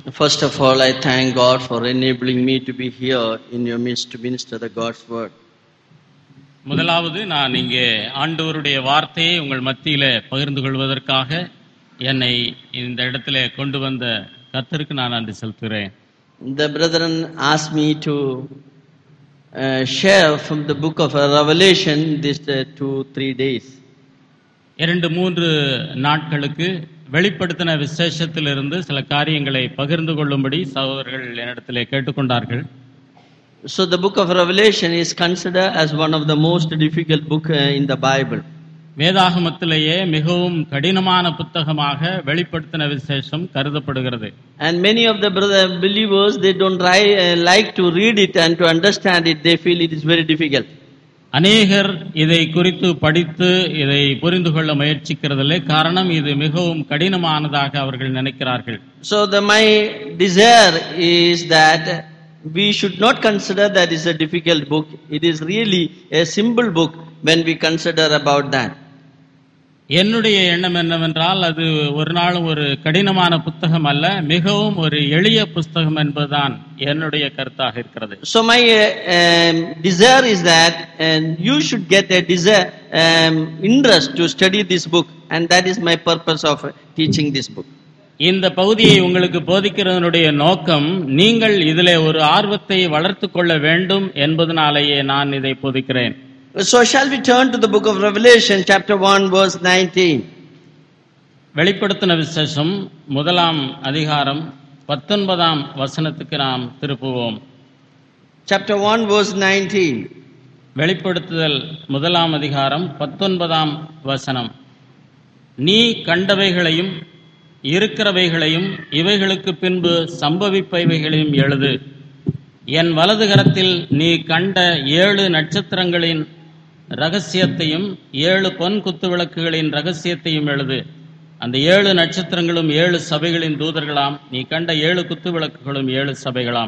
First of all, I thank God for enabling me to be here in your midst to minister the God's word. முதலாவது நான் இங்கே ஆண்டவருடைய வார்த்தையை உங்கள் மத்தியில பகிர்ந்து கொள்வதற்காக என்னை இந்த இடத்துல கொண்டு வந்த கர்த்தருக்கு நான் நன்றி செலுத்துகிறேன் The brethren asked me to uh, share from the book of Revelation this uh, two, three days. இரண்டு மூன்று நாட்களுக்கு வெளிப்படுத்தின விசேஷத்திலிருந்து சில காரியங்களை பகிர்ந்து கொள்ளும்படி சகோதரர்கள் என்னிடத்திலே கேட்டுக்கொண்டார்கள் So the book of Revelation is considered as one of the most difficult book uh, in the Bible. வேதாகமத்திலேயே மிகவும் கடினமான புத்தகமாக வெளிப்படுத்தின விசேஷம் கருதப்படுகிறது And many of the brother believers, they don't ri- uh, like to read it and to understand it. They feel it is very difficult. அநேகர் இதை குறித்து படித்து இதை புரிந்து கொள்ள முயற்சிக்கிறதில்லை காரணம் இது மிகவும் கடினமானதாக அவர்கள் நினைக்கிறார்கள் So the, my desire is that we should not consider that is a difficult book. It is really a simple book when we consider about that. என்னுடைய எண்ணம் என்னவென்றால் அது ஒரு நாளும் ஒரு கடினமான புத்தகம் அல்ல மிகவும் ஒரு எளிய புஸ்தகம் என்பதுதான் என்னுடைய கருத்தாக இருக்கிறது So my uh, um, desire is that and you should get a desire, um, interest to study this book and that is my purpose of uh, teaching this book. இந்த பகுதியை உங்களுக்கு போதிக்கிறதனுடைய நோக்கம் நீங்கள் இதிலே ஒரு ஆர்வத்தை வளர்த்து கொள்ள வேண்டும் என்பதனாலேயே நான் இதை போதிக்கிறேன் So shall we turn to the book of Revelation chapter 1 verse 19. வெளிப்படுத்தின விசேஷம் முதலாம் அதிகாரம் பத்தொன்பதாம் வசனத்துக்கு நாம் திருப்புவோம் Chapter 1 verse 19. வெளிப்படுத்துதல் முதலாம் அதிகாரம் பத்தொன்பதாம் வசனம் நீ கண்டவைகளையும் இருக்கிறவைகளையும் இவைகளுக்கு பின்பு சம்பவிப்பவைகளையும் எழுது என் வலது கரத்தில் நீ கண்ட ஏழு நட்சத்திரங்களின் ரகசியத்தையும் ஏழு பொன் குத்துவிளக்குகளின் ரகசியத்தையும் எழுது அந்த ஏழு நட்சத்திரங்களும் ஏழு சபைகளின் தூதர்களாம் நீ கண்ட ஏழு குத்துவிளக்குகளும் ஏழு சபைகளாம்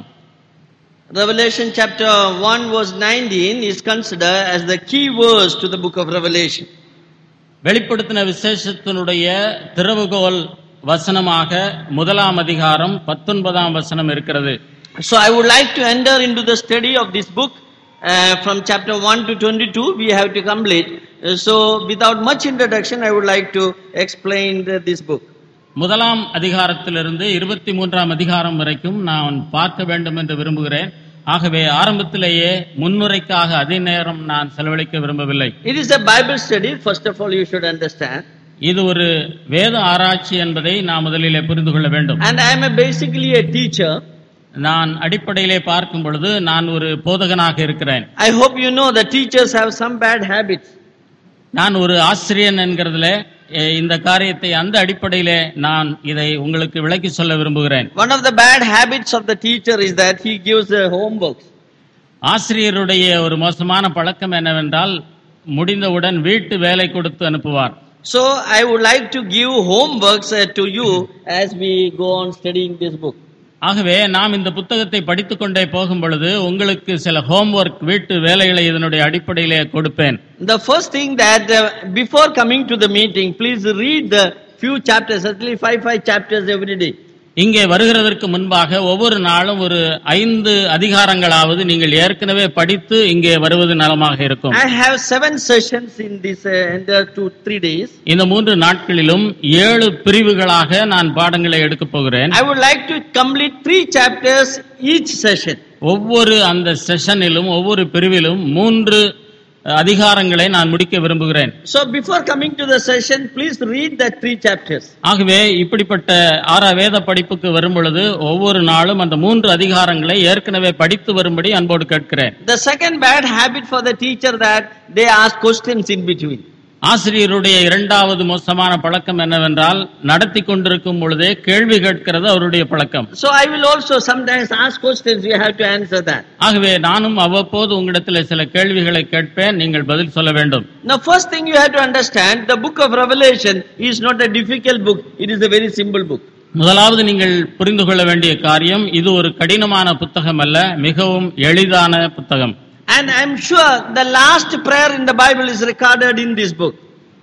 Revelation chapter 1 verse 19 is considered as the key verse to the book of Revelation. வெளிப்படுத்தின விசேஷத்தினுடைய திறவுகோல் வசனமாக முதலாம் அதிகாரம் பத்தொன்பதாம் வசனம் இருக்கிறது So I would like to enter into the study of this book uh, from chapter 1 to 22. We have to complete. Uh, so without much introduction, I would like to explain the, this book. முதலாம் அதிகாரத்திலிருந்து இருபத்தி மூன்றாம் அதிகாரம் வரைக்கும் நான் பார்க்க வேண்டும் என்று விரும்புகிறேன் ஆகவே ஆரம்பத்திலேயே முன்னுரைக்காக அதிக நேரம் நான் செலவழிக்க விரும்பவில்லை It is a Bible study. First of all, you should understand. இது ஒரு வேத ஆராய்ச்சி என்பதை நான் முதலிலே புரிந்து கொள்ள வேண்டும் And I am a basically a teacher. நான் அடிப்படையிலே பார்க்கும் பொழுது நான் ஒரு போதகனாக இருக்கிறேன் I hope you know the teachers have some bad habits. நான் ஒரு ஆசிரியன் என்கிறதுல எ, இந்த காரியத்தை அந்த அடிப்படையிலே நான் இதை உங்களுக்கு விளக்கி சொல்ல விரும்புகிறேன் One of the bad habits of the teacher is that he gives the homework. ஆசிரியருடைய ஒரு மோசமான பழக்கம் என்னவென்றால் முடிந்தவுடன் வீட்டு வேலை கொடுத்து அனுப்புவார் So I would like to give homeworks uh, to you as we go on studying this book. ஆகவே நாம் இந்த புத்தகத்தை படித்துக்கொண்டே போகும் பொழுது உங்களுக்கு சில ஹோம்ஒர்க் வீட்டு வேலைகளை இதனுடைய அடிப்படையிலே கொடுப்பேன் The first thing that uh, before coming to the meeting, please read the few chapters, at least five, five chapters every day. இங்கே வருகிறதற்கு முன்பாக ஒவ்வொரு நாளும் ஒரு ஐந்து அதிகாரங்களாவது நீங்கள் ஏற்கனவே படித்து இங்கே வருவது நலமாக இருக்கும் I have seven sessions in this uh, in the two three days. இந்த மூன்று நாட்களிலும் ஏழு பிரிவுகளாக நான் பாடங்களை எடுக்கப் போகிறேன் I would like to complete three chapters each session. ஒவ்வொரு அந்த செஷனிலும் ஒவ்வொரு பிரிவிலும் மூன்று அதிகாரங்களை நான் முடிக்க விரும்புகிறேன் So before coming to the session, please read the three chapters. ஆகவே இப்படிப்பட்ட ஆறா வேத படிப்புக்கு வரும் பொழுது ஒவ்வொரு நாளும் அந்த மூன்று அதிகாரங்களை ஏற்கனவே படித்து வரும்படி அன்போடு கேட்கிறேன் The second bad habit for the teacher that they ask questions in between. ஆசிரியருடைய இரண்டாவது மோசமான பழக்கம் என்னவென்றால் நடத்தி கொண்டிருக்கும் பொழுதே கேள்வி கேட்கிறது அவருடைய பழக்கம் So I will also sometimes ask questions, you have to answer that. ஆகவே நானும் அவ்வப்போது உங்களிடத்தில் சில கேள்விகளை கேட்பேன் நீங்கள் பதில் சொல்ல வேண்டும் Now first thing you have to understand, the book of Revelation is not a difficult book, it is a very simple book. முதலாவது நீங்கள் புரிந்து கொள்ள வேண்டிய காரியம் இது ஒரு கடினமான புத்தகம் அல்ல மிகவும் எளிதான புத்தகம் And I'm sure the last prayer in the Bible is recorded in this book.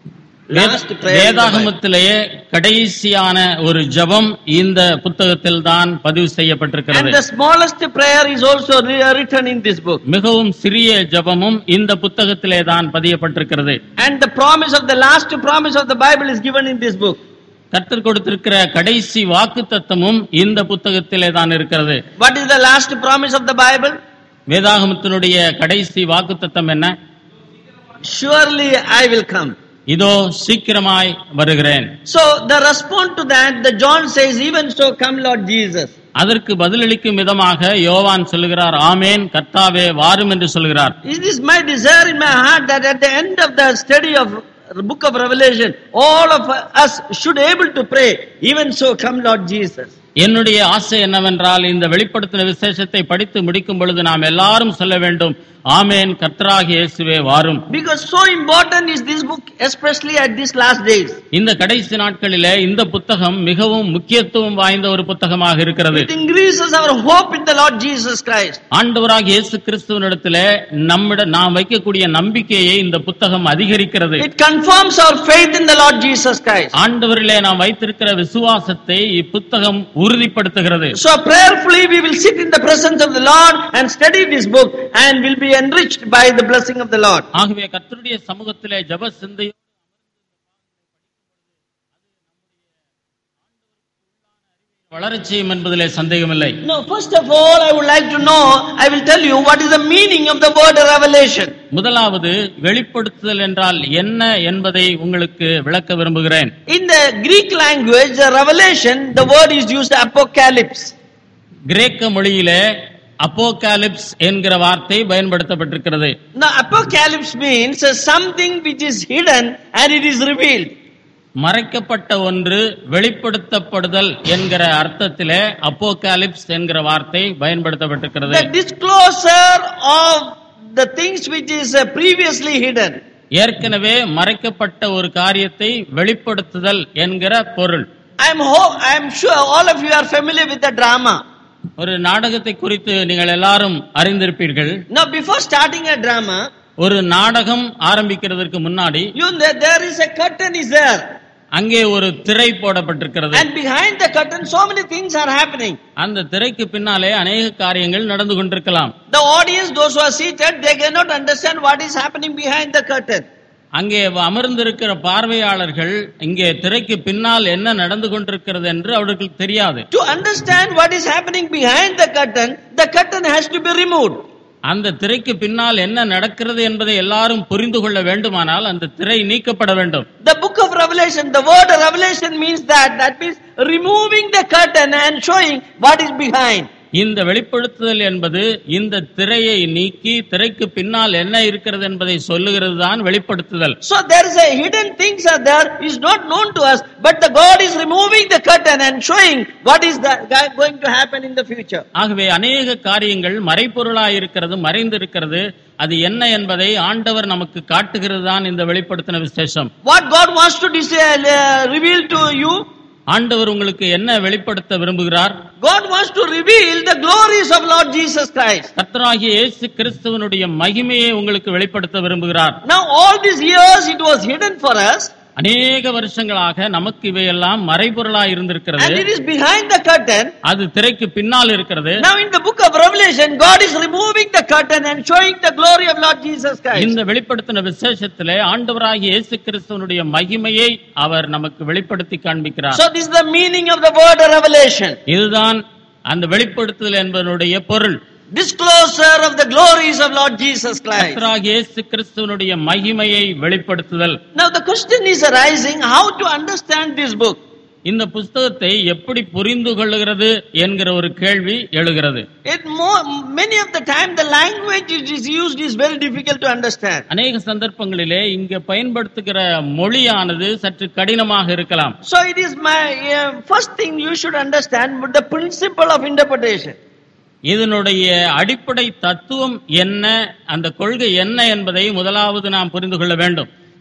last prayer. in the Bible. வேதாகமத்திலேயே கடைசியான ஒரு ஜெபம் இந்த புத்தகத்தில் தான் பதிவு செய்யப்பட்டிருக்கிறது And the smallest prayer is also re- written in this book. மிகவும் சிறிய ஜெபமும் இந்த புத்தகத்திலே தான் பதியப்பட்டிருக்கிறது And the promise of the last promise of the Bible is given in this book. கர்த்தர் கொடுத்திருக்கிற கடைசி வாக்கு தத்தமும் இந்த புத்தகத்திலே தான் இருக்கிறது What is the last promise of the Bible? வேதாகமத்தினுடைய கடைசி வாக்கு தத்தம் என்ன Surely I will come. இதோ சீக்கிரமாய் வருகிறேன் So the response to that, the John says, even so come Lord Jesus. அதற்கு பதிலளிக்கும் விதமாக யோவான் சொல்லுகிறார் ஆமேன் கர்த்தாவே வாரும் என்று சொல்கிறார் It is my desire in my heart that at the end of the study of the book of Revelation, all of us should able to pray, even so come Lord Jesus. என்னுடைய ஆசை என்னவென்றால் இந்த வெளிப்படுத்தின விசேஷத்தை படித்து முடிக்கும் பொழுது நாம் எல்லாரும் சொல்ல வேண்டும் ஆமேன் கர்த்தராகிய இயேசுவே வாரும் Because so important is this book, especially at these last days. இந்த கடைசி நாட்களிலே இந்த புத்தகம் மிகவும் முக்கியத்துவம் வாய்ந்த ஒரு புத்தகமாக இருக்கிறது It increases our hope in the Lord Jesus Christ. ஆண்டவராகிய இயேசு கிறிஸ்துவனிடத்திலே நம்மிட நாம் வைக்கக்கூடிய நம்பிக்கையை இந்த புத்தகம் அதிகரிக்கிறது It confirms our faith in the Lord Jesus Christ. ஆண்டவரிலே நாம் வைத்திருக்கிற விசுவாசத்தை இப்புத்தகம் உறுதிப்படுத்துகிறது So prayerfully we will sit in the presence of the Lord and study this book and will be enriched by the blessing of the Lord. ஆகவே கர்த்தருடைய சமூகத்திலே ஜெப சிந்தை வளரச் செய்யும் என்பதிலே சந்தேகமில்லை Now, first of all, I would like to know, I will tell you what is the meaning of the word revelation. முதலாவது வெளிப்படுத்துதல் என்றால் என்ன என்பதை உங்களுக்கு விளக்க விரும்புகிறேன் In the Greek language, the revelation, the word is used apocalypse. கிரேக்க மொழியிலே அப்போகாலிப்ஸ் என்கிற வார்த்தை பயன்படுத்தப்பட்டிருக்கிறது Now, apocalypse means uh, something which is hidden and it is revealed. மறைக்கப்பட்ட ஒன்று வெளிப்படுத்தப்படுதல் என்கிற அர்த்தத்திலே அப்போகாலிப்ஸ் என்கிற வார்த்தை பயன்படுத்தப்பட்டிருக்கிறது The disclosure of the things which is uh, previously hidden. ஏற்கனவே மறைக்கப்பட்ட ஒரு காரியத்தை வெளிப்படுத்துதல் என்கிற பொருள் I'm ho- I'm sure all of you are familiar with the drama. ஒரு நாடகத்தை குறித்து நீங்கள் எல்லாரும் அறிந்திருப்பீர்கள் Now, before starting a drama, ஒரு நாடகம் ஆரம்பிக்கிறதற்கு முன்னாடி you know, there is a curtain is there. அங்கே ஒரு திரை போடப்பட்டிருக்கிறது And behind the curtain, so many things are happening. அந்த திரைக்கு பின்னாலே அநேக காரியங்கள் நடந்து கொண்டிருக்கலாம் The audience, those who are seated, they cannot understand what is happening behind the curtain. அங்கே அமர்ந்திருக்கிற பார்வையாளர்கள் இங்கே திரைக்கு பின்னால் என்ன நடந்து கொண்டிருக்கிறது என்று அவர்களுக்கு தெரியாது To understand what is happening behind the curtain, the curtain has to be removed. அந்த திரைக்கு பின்னால் என்ன நடக்கிறது என்பதை எல்லாரும் புரிந்து கொள்ள வேண்டுமானால் அந்த திரை நீக்கப்பட வேண்டும் The book of Revelation, the word revelation means that, that means removing the curtain and showing what is behind. இந்த வெளிப்படுத்துதல் என்பது இந்த திரையை நீக்கி திரைக்கு பின்னால் என்ன இருக்கிறது என்பதை சொல்லுகிறது தான் வெளிப்படுத்துதல் So there is a hidden things are there is not known to us, but the God is removing the curtain and showing what is the, going to happen in the future. ஆகவே அநேக காரியங்கள் மறைப்பொருளாய் இருக்கிறது மறைந்திருக்கிறது அது என்ன என்பதை ஆண்டவர் நமக்கு காட்டுகிறது தான் இந்த வெளிப்படுத்தின விசேஷம் What God wants to dis- uh, reveal to you, ஆண்டவர் உங்களுக்கு என்ன வெளிப்படுத்த விரும்புகிறார் God wants to reveal the glories of Lord Jesus Christ. கர்த்தராகிய இயேசு கிறிஸ்துவனுடைய மகிமையை உங்களுக்கு வெளிப்படுத்த விரும்புகிறார் Now all these years it was hidden for us அநேக வருஷங்களாக நமக்கு இவையெல்லாம் மறைபொருளாய் இருந்திருக்கிறது and it is behind the curtain. அது திரைக்கு பின்னால் இருக்கிறது Now in the book of Revelation, God is removing the curtain and showing the glory of Lord Jesus Christ. இந்த வெளிப்படுத்தின விசேஷத்திலே ஆண்டவராகிய இயேசு கிறிஸ்துவனுடைய மகிமையை அவர் நமக்கு வெளிப்படுத்தி காண்பிக்கிறார் So this is the meaning of the word revelation. இதுதான் அந்த வெளிப்படுத்துதல் என்பதனுடைய பொருள் Disclosure of the glories of Lord Jesus Christ. கர்த்தராகிய இயேசு கிறிஸ்துவனுடைய மகிமையை வெளிப்படுத்துதல் Now the question is arising how to understand this book. இந்த புஸ்தகத்தை எப்படி புரிந்து கொள்ளுகிறது என்கிற ஒரு கேள்வி எழுகிறது It more, many of the time the language which is used is very difficult to understand. அநேக சந்தர்ப்பங்களிலே இங்க பயன்படுத்துகிற மொழியானது சற்று கடினமாக இருக்கலாம் So it is my uh, first thing you should understand but the principle of interpretation. இதனுடைய அடிப்படை தத்துவம் என்ன அந்த கொள்கை என்ன என்பதை முதலாவது நாம் புரிந்து கொள்ள வேண்டும்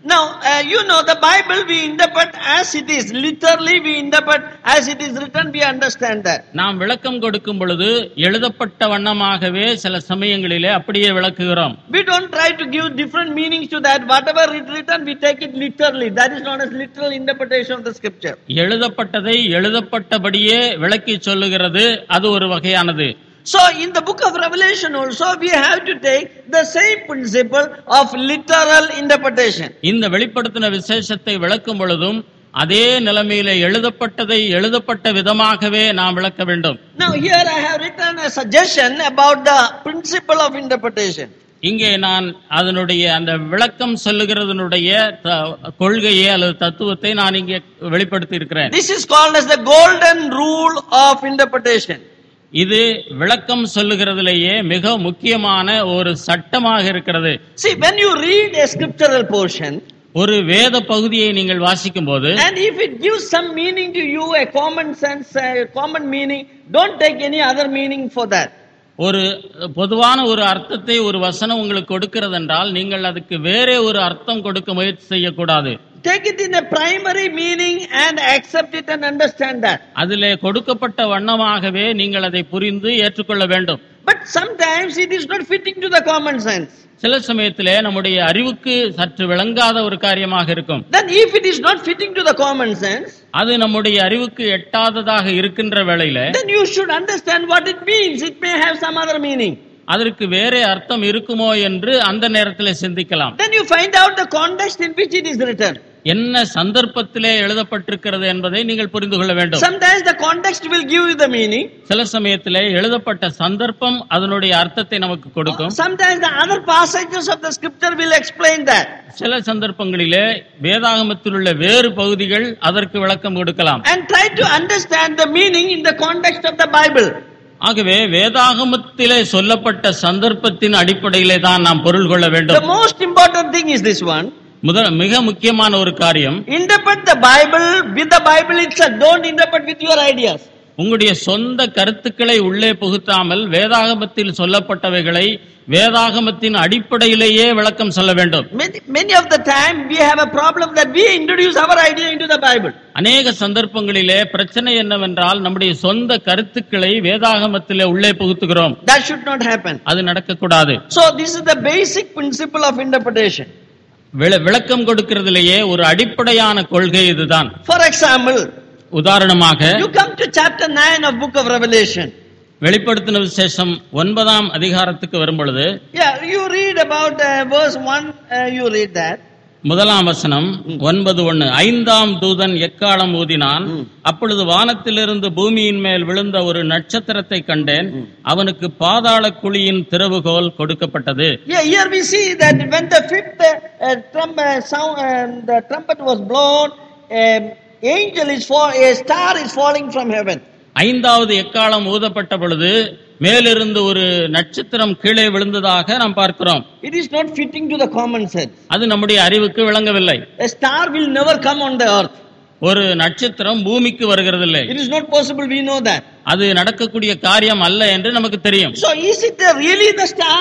Now, uh, you know the Bible we interpret as it is. Literally we interpret as it is written, we understand that. நாம் விளக்கம் கொடுக்கும் பொழுது எழுதப்பட்ட வண்ணமாகவே சில சமயங்களிலே அப்படியே விளக்குகிறோம் We don't try to give different meanings to that. Whatever is written, we take it literally. That is not a literal interpretation of the scripture. எழுதப்பட்டதை எழுதப்பட்டபடியே விளக்கி சொல்லுகிறது அது ஒரு வகையானது So, in the book of Revelation also, we have to take the same principle of literal interpretation. இந்த வெளிப்படுத்தின விசேஷத்தை விளக்கும் பொழுதும் அதே நிலைமையில எழுதப்பட்டதை எழுதப்பட்ட விதமாகவே நாம் விளக்க வேண்டும் Now, here I have written a suggestion about the principle of interpretation. இங்கே நான் அதனுடைய அந்த விளக்கம் சொல்லுகிறதனுடைய த- கொள்கையை அல்லது தத்துவத்தை நான் இங்கே வெளிப்படுத்தி இருக்கிறேன் This is called as the golden rule of interpretation. இது விளக்கம் சொல்லுகிறதிலேயே மிக முக்கியமான ஒரு சட்டமாக இருக்கிறது See, when you read a scriptural portion, ஒரு வேத பகுதியை நீங்கள் வாசிக்கும் போது and if it gives some meaning to you, a common sense, a common meaning, don't take any other meaning for that. ஒரு பொதுவான ஒரு அர்த்தத்தை ஒரு வசனம் உங்களுக்கு கொடுக்கிறது என்றால் நீங்கள் அதுக்கு வேறே ஒரு அர்த்தம் கொடுக்க முயற்சி செய்யக்கூடாது Take it in a primary meaning and accept it and understand that. அதிலே கொடுக்கப்பட்ட வண்ணமாகவே நீங்கள் அதை புரிந்து ஏற்றுக்கொள்ள வேண்டும் But sometimes it is not fitting to the common sense. சில சமயத்திலே நம்முடைய அறிவுக்கு சற்று விளங்காத ஒரு காரியமாக இருக்கும் Then if it is not fitting to the common sense, அது நம்முடைய அறிவுக்கு எட்டாததாக இருக்கின்ற வேளையில then you should understand what it means. It may have some other meaning. அதற்கு வேறே அர்த்தம் இருக்குமோ என்று அந்த நேரத்தில் சிந்திக்கலாம் Then you find out the context in which it is written. என்ன சந்தர்ப்பத்திலே எழுதப்பட்டிருக்கிறது என்பதை நீங்கள் புரிந்து கொள்ள வேண்டும் Sometimes the context will give you the meaning. சில சமயத்திலே எழுதப்பட்ட சந்தர்ப்பம் அதனுடைய அர்த்தத்தை நமக்கு கொடுக்கும் Sometimes the other passages of the scripture will explain that. சில சந்தர்ப்பங்களிலே வேதாகமத்தில் உள்ள வேறு பகுதிகள் அதற்கு விளக்கம் கொடுக்கலாம் And try to understand the meaning in the context of the Bible. ஆகவே வேதாகமத்திலே சொல்லப்பட்ட சந்தர்ப்பத்தின் அடிப்படையிலே தான் நாம் பொருள் கொள்ள The வேண்டும் most important thing is this one. முதல் மிக முக்கியமான ஒரு காரியம் Interpret the Bible with the Bible itself. Don't interpret with your ideas. உங்களுடைய சொந்த கருத்துக்களை உள்ளே புகுத்தாமல் வேதாகமத்தில் சொல்லப்பட்டவைகளை வேதாகமத்தின் அடிப்படையிலேயே விளக்கம் சொல்ல வேண்டும் Many, many of the time we have a problem that we introduce our idea into the Bible. அநேக சந்தர்ப்பங்களிலே பிரச்சனை என்னவென்றால் நம்முடைய சொந்த கருத்துக்களை வேதாகமத்திலே உள்ளே புகுத்துகிறோம் That should not happen. அது நடக்கக்கூடாது So this is the basic principle of interpretation. விள- விளக்கம் கொடுக்கிறதிலேயே ஒரு அடிப்படையான கொள்கை இதுதான் For example, உதாரணமாக you come to chapter 9 of book of Revelation. வெளிப்படுத்தின விசேஷம் ஒன்பதாம் அதிகாரத்துக்கு வரும் பொழுது Yeah, you read about uh, verse 1, uh, you read that. முதலாம் வசனம் ஒன்பது ஒண்ணு ஐந்தாம் தூதன் எக்காலம் ஊதினான் அப்பொழுது வானத்திலிருந்து பூமியின் மேல் விழுந்த ஒரு நட்சத்திரத்தை கண்டேன் அவனுக்கு பாதாள குழியின் திறவுகோல் கொடுக்கப்பட்டது Yeah, here we see that when the fifth uh, uh, trump, uh, sound, uh, the trumpet was blown, um, angel is fall, a star is falling from heaven. ஐந்தாவது எக்காலம் ஊதப்பட்ட பொழுது மேலிருந்து ஒரு நட்சத்திரம் கீழே விழுந்ததாக நாம் பார்க்கிறோம் It is not fitting to the common sense. அது நம்முடைய அறிவுக்கு விளங்கவில்லை A star will never come on the earth. ஒரு நட்சத்திரம் பூமிக்கு வருகிறதில்லை It is not possible, we know that. அது நடக்கக்கூடிய காரியம் அல்ல என்று நமக்கு தெரியும் So is it uh, really the star?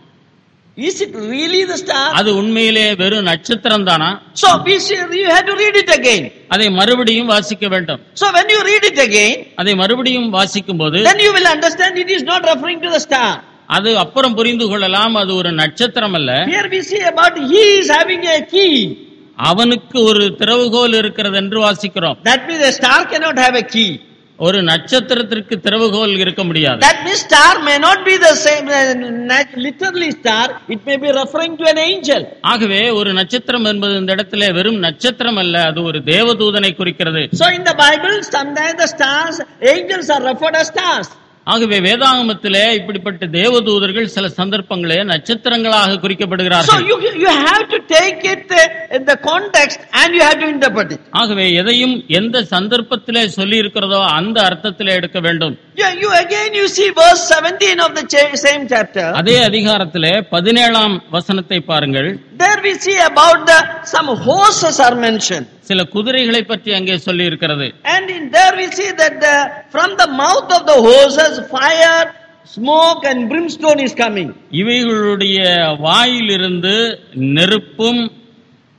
Is it really the star? அது உண்மையிலே வெறும் நட்சத்திரம் தானா So we see, you have to read it again. அதை மறுபடியும் வாசிக்க வேண்டும் So when you read it again, அதை மறுபடியும் வாசிக்கும் போது then you will understand it is not referring to the star. அது அப்புறம் புரிந்து கொள்ளலாம் அது ஒரு நட்சத்திரம் அல்ல Here we see about he is having a key. அவனுக்கு ஒரு திறவுகோல் இருக்கிறது என்று வாசிக்கிறோம் That means a star cannot have a key. ஒரு நட்சத்திரத்திற்கு திறவுகோல் இருக்க முடியாது That means star may not be the same, uh, nat- literally star, it may be referring to an angel. ஆகவே ஒரு நட்சத்திரம் என்பது இந்த இடத்திலே வெறும் நட்சத்திரம் அல்ல அது ஒரு தேவதூதனை குறிக்கிறது So in the Bible, sometimes the stars, angels are referred as stars. ஆகவே வேதாகமத்திலே இப்படிப்பட்ட தேவதூதர்கள் சில சந்தர்ப்பங்களே நட்சத்திரங்களாக So குறிக்கப்படுகிறார்கள் you, you have to take it uh, in the context and you have to interpret it. ஆகவே எதையும் எந்த சந்தர்ப்பத்திலே சொல்லி இருக்கிறதோ அந்த அர்த்தத்திலே எடுக்க வேண்டும் Yeah, you again you see verse 17 of the cha- same chapter. அதே அதிகாரத்திலே பதினேழாம் வசனத்தை பாருங்கள் There we see about the some horses are mentioned. சில குதிரைகளை பற்றி அங்கே சொல்லி இருக்கிறது And in there we see that the, from the mouth of the horses, fire, smoke and brimstone is coming. இவைகளுடைய வாயிலிருந்து நெருப்பும்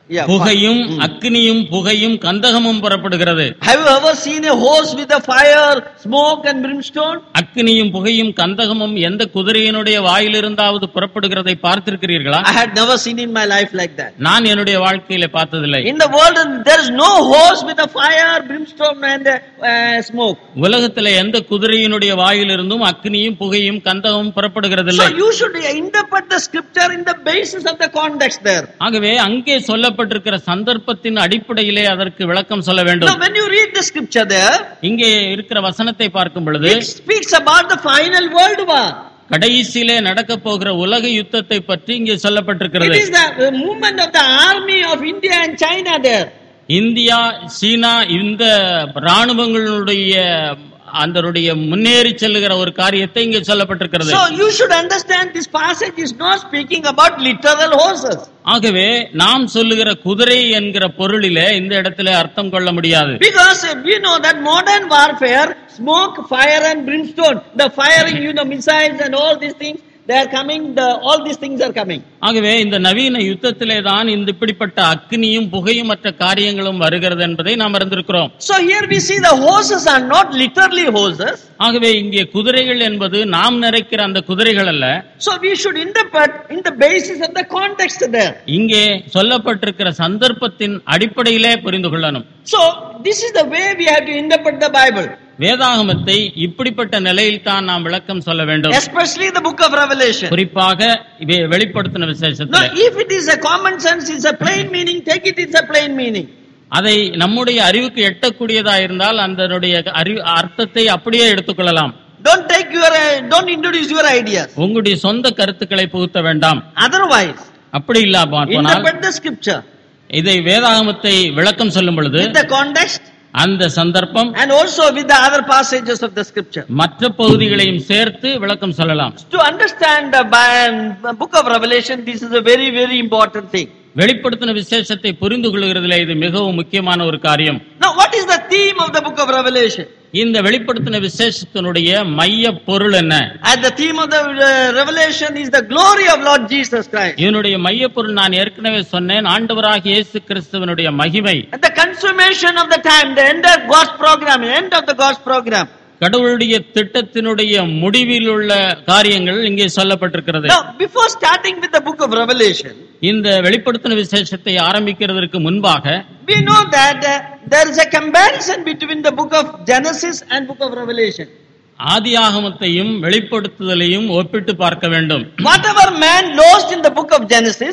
Yeah, புகையும் அக்னியும் புகையும் கந்தகமும் புறப்படுகிறது Have you ever seen a horse with a fire, smoke and brimstone? அக்னியும் புகையும் கந்தகமும் எந்த குதிரையினுடைய வாயிலிருந்தாவது புறப்படுகிறதை பார்த்திருக்கிறீர்களா I had never seen in my life like that. நான் என்னுடைய வாழ்க்கையில பார்த்ததில்லை In the world, there is no horse with a fire, brimstone and uh, smoke. உலகத்துல எந்த குதிரையினுடைய வாயிலிருந்தும் அக்னியும் புகையும் கந்தகமும் புறப்படுகிறதில்லை So you should interpret the scripture in the basis of the context there. ஆகவே அங்கே சொல்லப்பட்டிருக்கிற சந்தர்ப்பத்தின் அடிப்படையிலே அதற்கு விளக்கம் சொல்ல வேண்டும் Now when you read the scripture there, இங்கே இருக்கிற வசனத்தை பார்க்கும் பொழுது it speaks about the final world war. கடைசியிலே நடக்க போகிற உலக யுத்தத்தை பற்றி இங்கே It சொல்லப்பட்டிருக்கிறது is the uh, movement of the army of India and China there. India சீனா இந்த ராணுவங்களுடைய அதனுடைய முன்னேறி செல்லுகிற ஒரு காரியத்தை இங்கே சொல்லப்பட்டிருக்கிறது So you should understand this passage is not speaking about literal horses. ஆகவே நாம் சொல்லுகிற குதிரை என்கிற பொருளிலே இந்த இடத்துல அர்த்தம் கொள்ள முடியாது Because uh, we know that modern warfare, smoke, fire and brimstone, the firing, you know, missiles and all these things, they are coming, the, all these things are coming. ஆகவே இந்த நவீன யுத்தத்திலே தான் இந்த இப்படிப்பட்ட அக்னியும் புகையும் மற்ற காரியங்களும் வருகிறது என்பதை நாம் அறிந்திருக்கிறோம் So here we see the horses are not literally horses. ஆகவே இங்கே குதிரைகள் என்பது நாம் நிறைக்கிற அந்த குதிரைகள் அல்ல So we should interpret in the basis of the context there. இங்கே சொல்லப்பட்டிருக்கிற சந்தர்ப்பத்தின் அடிப்படையிலே புரிந்து கொள்ளணும் So this is the way we have to interpret the Bible, வேதாகமத்தை இப்படிப்பட்ட நிலையில் தான் நாம் விளக்கம் சொல்ல வேண்டும் especially the book of Revelation. குறிப்பாக வெ- வெளிப்படுத்தின Now, விசேஷத்துல if it is a common sense, it's a plain meaning, take it, it's a plain meaning. அதை நம்முடைய அறிவுக்கு எட்டக்கூடியதா இருந்தால் அதனுடைய அறிவு அர்த்தத்தை அப்படியே எடுத்துக்கொள்ளலாம் Don't take your, uh, don't introduce your ideas. உங்களுடைய சொந்த கருத்துக்களை புகுத்த வேண்டாம் Otherwise, அப்படி இல்லாம போனால் interpret the scripture இதை வேதாகமத்தை விளக்கம் சொல்லும் பொழுது with the context அந்த சந்தர்ப்பம் and also with the other passages of the scripture. மற்ற பகுதிகளையும் சேர்த்து விளக்கம் சொல்லலாம் To understand the Bi- book of Revelation, this is a very, very important thing. வெளிப்படுத்தின விசேஷத்தை புரிந்து கொள்கிறதுல இது மிகவும் முக்கியமான ஒரு காரியம் Now, what is the theme of the book of Revelation? இந்த வெளிப்படுத்தின விசேஷத்தினுடைய மைய பொருள் என்ன And the theme of the uh, Revelation is the glory of Lord Jesus Christ. இதனுடைய மைய பொருள் நான் ஏற்கனவே சொன்னேன் ஆண்டவராகிய இயேசு கிறிஸ்துவனுடைய மகிமை And the consummation of the time, the end of God's program, end of the God's program. கடவுளுடைய திட்டத்தினுடைய முடிவில் உள்ள காரியங்கள் இங்கே சொல்லப்பட்டிருக்கிறது Now, before starting with the book of Revelation, இந்த வெளிப்படுத்தின விசேஷத்தை ஆரம்பிக்கிறதற்கு முன்பாக we know that uh, there is a comparison between the book of Genesis and book of Revelation. ஆதியாகமத்தையும் வெளிப்படுத்துதலையும் ஒப்பிட்டு பார்க்க வேண்டும் Whatever man lost in the book of Genesis,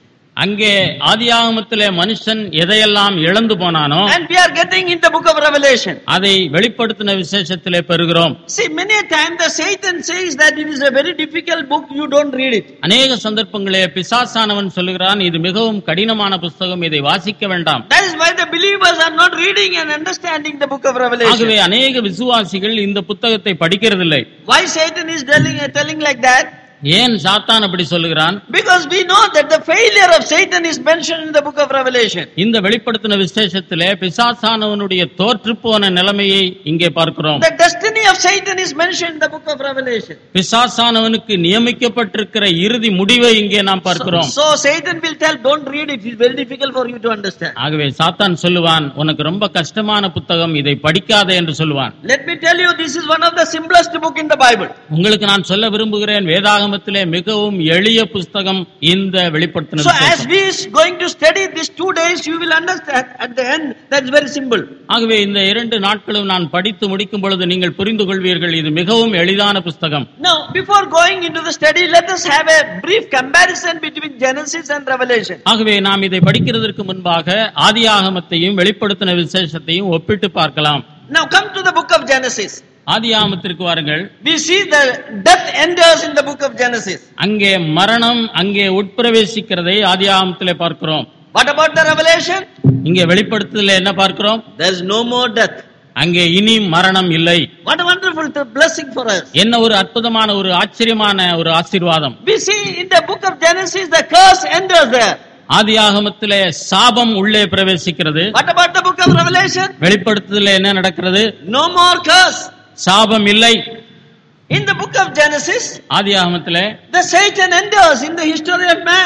அங்கே ஆதியாகமத்திலே மனுஷன் எதையெல்லாம் இழந்து போனானோ and we are getting in the book of Revelation. அதை வெளிப்படுத்தின விசேஷத்திலே பெறுகிறோம் See, many a time the Satan says that it is a very difficult book, you don't read it. அநேக சந்தர்ப்பங்களே பிசாசானவன் சொல்லுகிறான் இது மிகவும் கடினமான புஸ்தகம் இதை வாசிக்க வேண்டாம் That is why the believers are not reading and understanding the book of Revelation. ஆகவே அநேக விசுவாசிகள் இந்த புத்தகத்தை படிக்கிறதில்லை Why Satan is telling, telling like that? ஏன் சாத்தான் அப்படி சொல்லுகிறான் Because we know that the failure of Satan is mentioned in the book of Revelation. இந்த வெளிப்படுத்தின விசேஷத்திலே பிசாசானவனுடைய தோற்று போன நிலைமையை இங்கே பார்க்கிறோம் The destiny of Satan is mentioned in the book of Revelation. பிசாசானவனுக்கு நியமிக்கப்பட்டிருக்கிற இறுதி முடிவை இங்கே நாம் பார்க்கிறோம் So Satan will tell, don't read it, it's very difficult for you to understand. ஆகவே சாத்தான் சொல்லுவான் உனக்கு ரொம்ப கஷ்டமான புத்தகம் இதை படிக்காதே என்று சொல்லுவான் Let me tell you, this is one of the simplest book in the Bible. உங்களுக்கு நான் சொல்ல விரும்புகிறேன் வேதாகமத்திலே மிகவும் எளிய புஸ்தகம் இந்த வெளிப்படுத்தின So as விசேஷம். we is going to study these two days, you will understand at the end, that's very simple. ஆகவே இந்த இரண்டு நாட்களும் நான் படித்து முடிக்கும் பொழுது நீங்கள் புரிந்து கொள்வீர்கள் இது மிகவும் எளிதான புஸ்தகம் Now, before going into the study, let us have a brief comparison between Genesis and Revelation. ஆகவே நாம் இதை படிக்கிறதற்கு முன்பாக ஆதியாகமத்தையும் வெளிப்படுத்தின விசேஷத்தையும் ஒப்பிட்டு பார்க்கலாம் Now come to the book of Genesis. ஆதியாகமத்திற்கு வாருங்கள் We see the death enters in the book of Genesis. அங்கே மரணம் அங்கே உட்பிரவேசிக்கிறதை ஆதியாகமத்திலே பார்க்கிறோம் What about the Revelation? இங்கே வெளிப்படுத்துதல என்ன பார்க்கிறோம் There is no more death. அங்கே இனி மரணம் இல்லை What a wonderful th- blessing for us. என்ன ஒரு அற்புதமான ஒரு ஆச்சரியமான ஒரு ஆசீர்வாதம் We see in the book of Genesis the curse enters there. ஆதியாகமத்திலே சாபம் உள்ளே பிரவேசிக்கிறது What about the book of Revelation? வெளிப்படுத்துதல என்ன நடக்கிறது No more curse. சாபம் இல்லை In the book of Genesis, ஆதியாகமத்திலே the Satan enters in the history of man.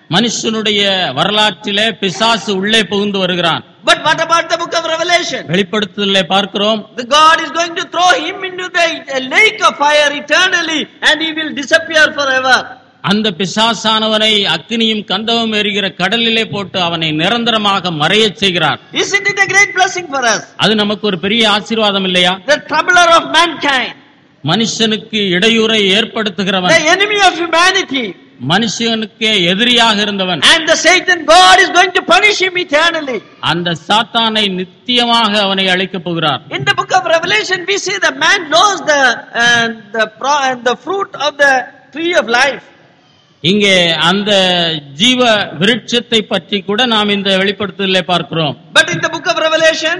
மனுஷனுடைய வரலாற்றிலே பிசாசு உள்ளே புகுந்து வருகிறான் But what about the book of Revelation? வெளிப்படுத்துதலை பார்க்கிறோம் The God is going to throw him into the uh, lake of fire eternally and he will disappear forever. அந்த பிசாசானவனை அக்னியும் கந்தமும் எரிகிற கடலிலே போட்டு அவனை நிரந்தரமாக மறையச் செய்கிறார் Isn't it a great blessing for us? அது நமக்கு ஒரு பெரிய ஆசீர்வாதம் இல்லையா The troubler of mankind, மனுஷனுக்கு இடையூறை ஏற்படுத்துகிறவன் the enemy of humanity, மனுஷனுக்கே எதிரியாக இருந்தவன் and the Satan, God is going to punish him eternally. அந்த சாத்தானை நித்தியமாக அவனை அழிக்கப் போகிறார் In the book of Revelation, we see the man knows the uh, the pro- and the fruit of the tree of life. இங்கே அந்த ஜீவ விருட்சத்தை பற்றி கூட நாம் இந்த வெளிப்படுத்துதலை பார்க்கிறோம் But in the book of Revelation,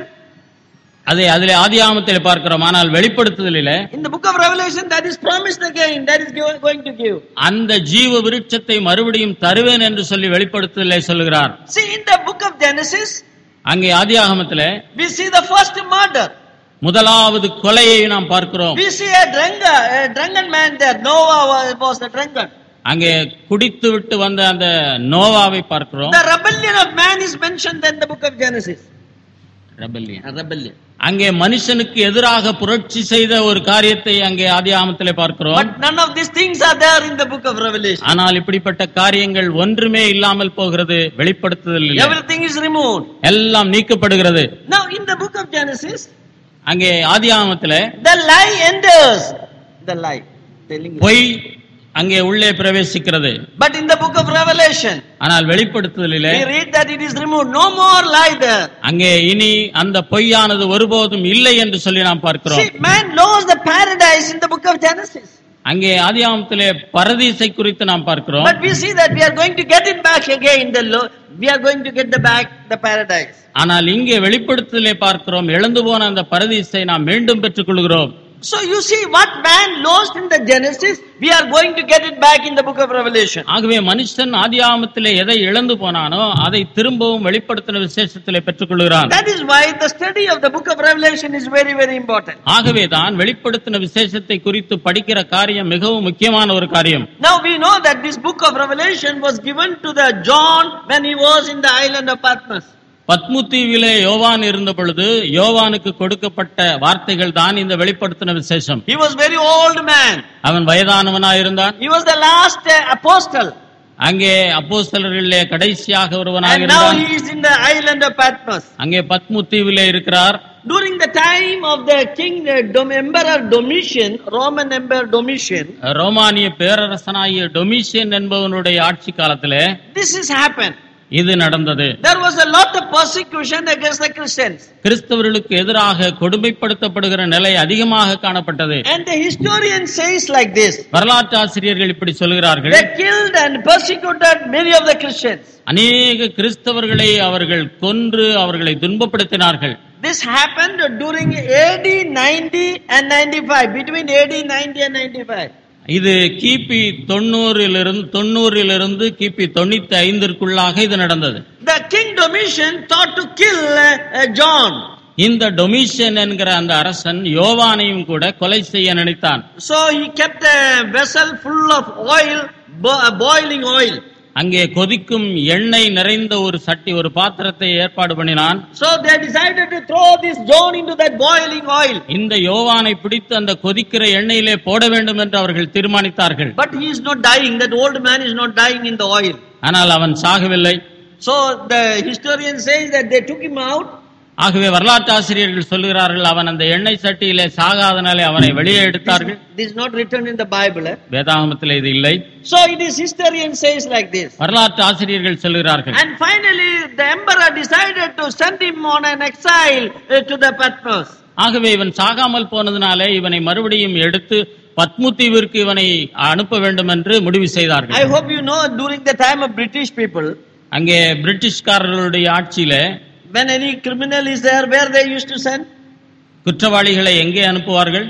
அதை அதிலே ஆதியாமத்தில் பார்க்கிறோம் ஆனால் வெளிப்படுத்துதலிலே in the book of Revelation, that is promised again, that is given- going to give. அந்த ஜீவ விருட்சத்தை மறுபடியும் தருவேன் என்று சொல்லி வெளிப்படுத்துதலை சொல்லுகிறார் See, in the book of Genesis, அங்கே ஆதியாகமத்திலே we see the first murder. முதலாவது கொலையை நாம் பார்க்கிறோம் We see a drunken, a drunken man there. Noah was, was the drunkard. அங்கே குடித்து விட்டு வந்த அந்த நோவாவை பார்க்கிறோம் The rebellion of man is mentioned in the book of Genesis. Rebellion. A rebellion. அங்கே மனுஷனுக்கு எதிராக புரட்சி செய்த ஒரு காரியத்தை அங்கே ஆதியாகமத்திலே பார்க்கிறோம் But none of these things are there in the book of Revelation. ஆனால் இப்படிப்பட்ட காரியங்கள் ஒன்றுமே இல்லாமல் போகிறது வெளிப்படுத்துதல் இல்லை. Everything is removed. எல்லாம் நீக்கப்படுகிறது Now, in the book of Genesis, அங்கே ஆதியாகமத்திலே the lie enters. The lie. Telling you. பொய் அங்கே உள்ளே பிரவேசிக்கிறது But in the book of Revelation, ஆனால் வெளிப்படுத்துதலிலே we read that it is removed. No more lie there. அங்கே இனி அந்த பொய்யானது ஒருபோதும் இல்லை என்று சொல்லி நாம் பார்க்கிறோம் See, man knows the paradise in the book of Genesis. அங்கே ஆதியாகமத்திலே பரதீசை குறித்து நாம் பார்க்கிறோம் But we see that we are going to get it back again. The lo- we are going to get the back the paradise. ஆனால் இங்கே வெளிப்படுத்துதலே பார்க்கிறோம் இழந்து போன அந்த பரதீசை நாம் மீண்டும் பெற்றுக் கொள்கிறோம் So you see what man lost in the Genesis, we are going to get it back in the book of Revelation. ஆகவே மனுஷன் ஆதியாகமத்திலே எதை இழந்து போனானோ அதை திரும்பவும் வெளிப்படுத்தின விசேஷத்திலே பெற்றுக் கொள்கிறான் That is why the study of the book of Revelation is very, very important. ஆகவேதான் வெளிப்படுத்தின விசேஷத்தை குறித்து படிக்கிற காரியம் மிகவும் முக்கியமான ஒரு காரியம் Now we know that this book of Revelation was given to the John when he was in the island of Patmos. பத்முத்தீவிலே யோவான் இருந்த பொழுது யோவானுக்கு கொடுக்கப்பட்ட வார்த்தைகள் தான் இந்த வெளிப்படுத்தின விசேஷம் He was very old man. அவன் வயதானவனாயிருந்தான் He was the last uh, apostle. அங்கே அப்போஸ்தலர்களிலே கடைசியாக ஒருவனாக And now இருந்தான் he is in the island of Patmos. அங்கே பத்முத்தீவிலே இருக்கிறார் During the time of the king, uh, Dom- Emperor Domitian, Roman Emperor Domitian, ரோமானிய பேரரசனாகிய Domitian என்பவனுடைய ஆட்சி காலத்திலே this has happened. இது நடந்தது There was a lot of persecution against the Christians. கிறிஸ்தவர்களுக்கு எதிராக கொடுமைப்படுத்தப்படுகிற நிலை அதிகமாக காணப்பட்டது And the historian says like this வரலாற்று ஆசிரியர்கள் இப்படி சொல்கிறார்கள் They killed and persecuted many of the Christians. அநேக கிறிஸ்தவர்களை அவர்கள் கொன்று அவர்களை துன்பப்படுத்தினார்கள் This happened during AD 90 and 95, between AD 90 and 95. இது கிபி தொண்ணூறிலிருந்து தொண்ணூறிலிருந்து கிபி தொண்ணூத்தி ஐந்திற்குள்ளாக இது நடந்தது The king Domitian thought to kill uh, uh, John. இந்த டொமிஷன் என்கிற அந்த அரசன் யோவானையும் கூட கொலை செய்ய நினைத்தான் So he kept a vessel full of oil, bo- uh, boiling oil. அங்கே கொதிக்கும் எண்ணெய் நிறைந்த ஒரு சட்டி ஒரு பாத்திரத்தை ஏற்பாடு பண்ணினான் So they decided to throw this John into that boiling oil. இந்த யோவானை பிடித்து அந்த கொதிக்கிற எண்ணெயிலே போட வேண்டும் என்று அவர்கள் தீர்மானித்தார்கள் But he is not dying. That old man is not dying in the oil. ஆனால் அவன் சாகவில்லை So the historian says that they took him out ஆகவே வரலாற்று ஆசிரியர்கள் சொல்லுகிறார்கள் அவன் அந்த எண்ணெய் சட்டியிலே சாகாதனாலே அவனை வெளியே எடுத்தார்கள் This is not written in the Bible. eh? வேதாகமத்தில் இது இல்லை So it is historian says like this. வரலாற்று ஆசிரியர்கள் சொல்லுகிறார்கள் And finally, the emperor decided to send him on an exile uh, to the Patmos. ஆகவே இவன் சாகாமல் போனதினாலே இவனை மறுபடியும் எடுத்து பத்முத்தீவிற்கு இவனை அனுப்ப வேண்டும் என்று முடிவு I செய்தார்கள் hope you know during the time of British people, அங்கே பிரிட்டிஷ்காரர்களுடைய ஆட்சியிலே when any criminal is there, where they used to send? குற்றவாளிகளை எங்கே அனுப்புவார்கள்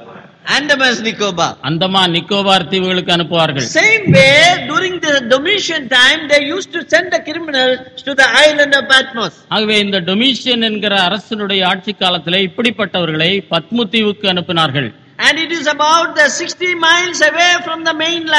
Andaman Nicobar. அந்தமான் நிக்கோபார் தீவுகளுக்கு அனுப்புவார்கள் Same way, during the Domitian time, they used to send the criminals to the island of Patmos. ஆகவே இந்த Domitian என்கிற அரசனுடைய ஆட்சி காலத்திலே இப்படிப்பட்டவர்களை பத்முத்தீவுக்கு அனுப்பினார்கள் And it is about the 60 miles away from the mainland.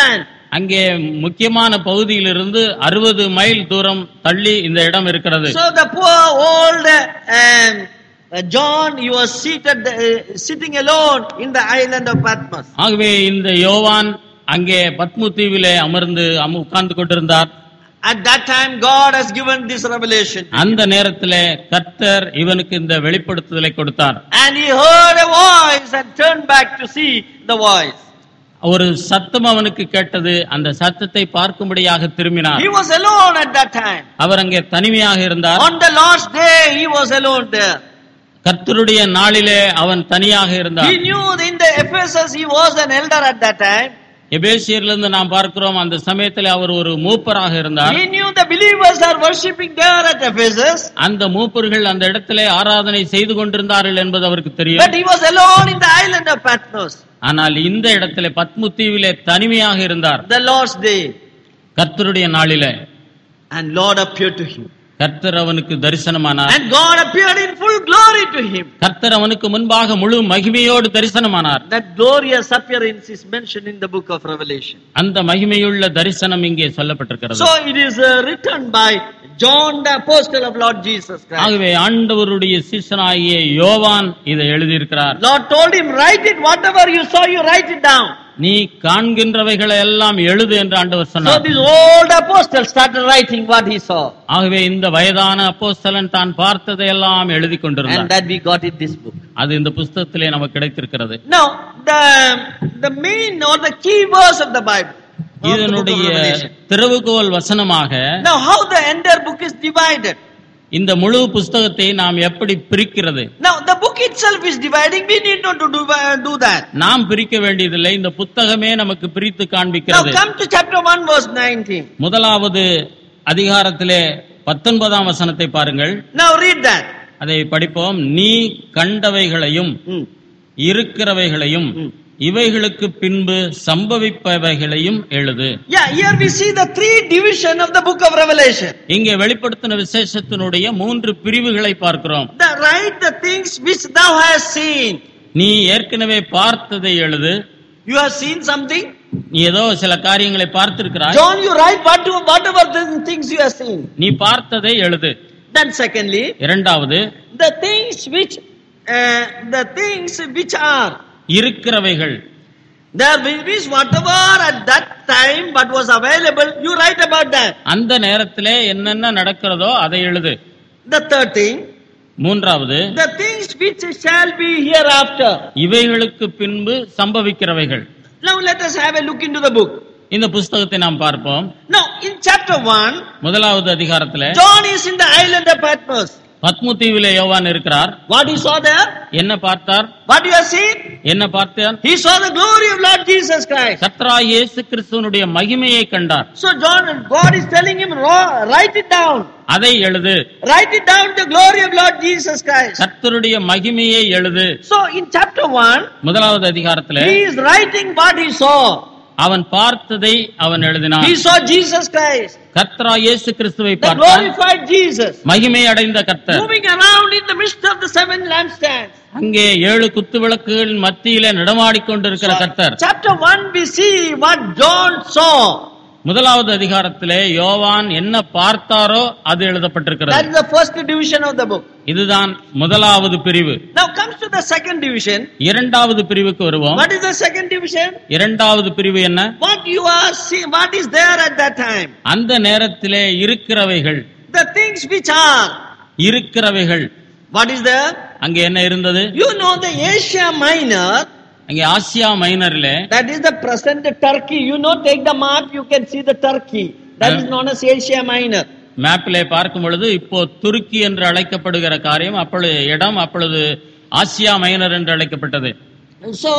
அங்கே முக்கியமான பகுதியிலிருந்து அறுபது மைல் தூரம் தள்ளி இந்த இடம் இருக்கிறது So the poor old uh, um, uh, John, he was seated, uh, sitting alone in the island of Patmos. ஆகவே இந்த யோவான் அங்கே பத்மு தீவிலே அமர்ந்து அம- உட்கார்ந்து கொண்டிருந்தார் At that time, God has given this revelation. அந்த நேரத்திலே கர்த்தர் இவனுக்கு இந்த வெளிப்படுத்துதலை கொடுத்தார் And he heard a voice and turned back to see the voice. ஒரு சத்தம் அவனுக்கு கேட்டது அந்த சத்தத்தை பார்க்கும்படியாக திரும்பினார் He was alone at that time. அவர் அங்கே தனிமையாக இருந்தார் On the last day, he was alone there. கர்த்தருடைய நாளிலே அவன் தனியாக இருந்தார் He knew in the Ephesus he was an elder at that time. எபேசியரிலிருந்து நாம் பார்க்கிறோம் அந்த சமயத்தில் அவர் ஒரு மூப்பராக இருந்தார் He knew the believers are worshipping there at Ephesus. அந்த மூப்பர்கள் அந்த இடத்திலே ஆராதனை செய்து கொண்டிருந்தார்கள் என்பது அவருக்கு தெரியும் But he was alone in the island of Patmos. ஆனால் இந்த இடத்திலே பத்மு தீவிலே தனிமையாக இருந்தார் The last day. கர்த்தருடைய நாளிலே And Lord appeared to him. கர்த்தர் அவனுக்கு தரிசனமானார் And God appeared in full glory to him. கர்த்தர் அவனுக்கு முன்பாக முழு மகிமையோடு தரிசனமானார் That glorious appearance is mentioned in the book of Revelation. அந்த மகிமையுள்ள தரிசனம் இங்கே சொல்லப்பட்டிருக்கிறது So it is uh, written by John the apostle of Lord Jesus Christ. ஆகவே ஆண்டவருடைய சீசனாகிய யோவான் இதை எழுதியிருக்கிறார் Lord told him, write it, whatever you saw, you write it down. நீ காண்கின்றவைகளை எல்லாம் எழுது என்று ஆண்டவர் So சொன்னார் this old apostle started writing what he saw. ஆகவே இந்த வயதான அப்போஸ்தலன் தான் பார்த்ததை எல்லாம் எழுதி And கொண்டிருந்தார் that we got in this book. அது இந்த புஸ்தகத்திலே நமக்கு கிடைத்திருக்கிறது Now, the, the main or the key verse of the Bible. of the book of இதனுடைய Revelation. திறவுகோல் வசனமாக Now, how the entire book is divided. இந்த முழு புஸ்தகத்தை நாம் எப்படி பிரிக்கிறது Now, the book itself is dividing. We need not to do, uh, do that. நாம் பிரிக்க வேண்டியதில்லை இந்த புத்தகமே நமக்கு பிரித்து Now, காண்பிக்கிறது come to chapter 1, verse 19. முதலாவது அதிகாரத்திலே பத்தொன்பதாம் வசனத்தை பாருங்கள் Now, read that. அதை படிப்போம் நீ கண்டவைகளையும் Hmm. இருக்கிறவைகளையும் ம். இவைகளுக்கு பின்பு சம்பவிப்பவைகளையும் எழுது Yeah, here we see the three division of the book of Revelation. இங்கே வெளிப்படுத்தின விசேஷத்தினுடைய மூன்று பிரிவுகளை பார்க்கிறோம் The write the things which thou hast seen. நீ ஏற்கனவே பார்த்ததை எழுது You have seen something? நீ ஏதோ சில காரியங்களை பார்த்திருக்கிறாய் John, you write what, whatever the things you have seen. நீ பார்த்ததை எழுது Then secondly, இரண்டாவது the things which, uh, the things which are. இருக்கிறவைகள் There will be whatever at that time what was available, you write about that. அந்த நேரத்திலே என்னென்ன நடக்கிறதோ அதை எழுது The third thing, மூன்றாவது the things which shall be hereafter. இவைகளுக்கு பின்பு சம்பவிக்கிறவைகள் Now let us have a look into the book. இந்த புஸ்தகத்தை நாம் பார்ப்போம் Now in chapter 1, முதலாவது அதிகாரத்திலே John is in the island of Patmos. பத்மு தீவிலே யோவான் இருக்கிறார் What he saw there? என்ன பார்த்தார் What you have seen? என்ன பார்த்தார் He saw the glory of Lord Jesus Christ. கத்ரா இயேசு கிறிஸ்துவனுடைய மகிமையை கண்டார் So John, God is telling him, "Ro- write it down. அதை எழுது Write it down, the glory of Lord Jesus Christ. கர்த்தருடைய மகிமையை எழுது So in chapter 1, முதலாவது அதிகாரத்திலே he is writing what he saw. அவன் பார்த்ததை அவன் எழுதினான் He saw Jesus Christ, கர்த்தரா இயேசு கிறிஸ்துவை the பார்த்தான் glorified Jesus, மகிமை அடைந்த கர்த்தர் moving around in the midst of the seven lampstands. அங்கே ஏழு குத்து விளக்குகளின் மத்தியிலே நடமாடிக் கொண்டிருக்கிற கர்த்தர் Chapter 1, we see what John saw. முதலாவது அதிகாரத்திலே யோவான் என்ன பார்த்தாரோ அது That எழுதப்பட்டிருக்கிறது is the first division of the book. இதுதான் முதலாவது பிரிவு Now comes to the second division. இரண்டாவது பிரிவுக்கு வருவோம் What is the second division? இரண்டாவது பிரிவு என்ன What you are seeing, what is there at that time? அந்த நேரத்திலே இருக்கிறவைகள் The things which are. இருக்கிறவைகள் What is there? அங்கே என்ன இருந்தது You know the Asia Minor, அங்கே ஆசியா மைனரிலே that is the present Turkey. You know, take the map, you can see the Turkey. That is known as Asia Minor. மேப்பிலே பார்க்கும் பொழுது இப்போ துருக்கி என்று அழைக்கப்படுகிற காரியம் அப்பொழுது இடம் அப்பொழுது ஆசியா மைனர் என்று அழைக்கப்பட்டது So,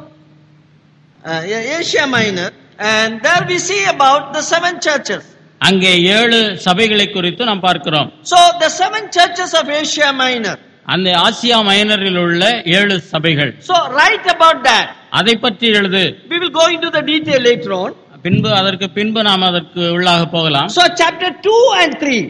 uh, Asia Minor, and there we see about the seven churches. அங்கே ஏழு சபைகளை குறித்து நாம் பார்க்கிறோம் So, the seven churches of Asia Minor. அந்த ஆசியா மைனரில் உள்ள ஏழு சபைகள் So, write about that. அதை பற்றி எழுது We will go into the detail later on. பின்பு அதற்கு பின்பு நாம் அதற்கு உள்ளாக போகலாம் So, chapter 2 and 3.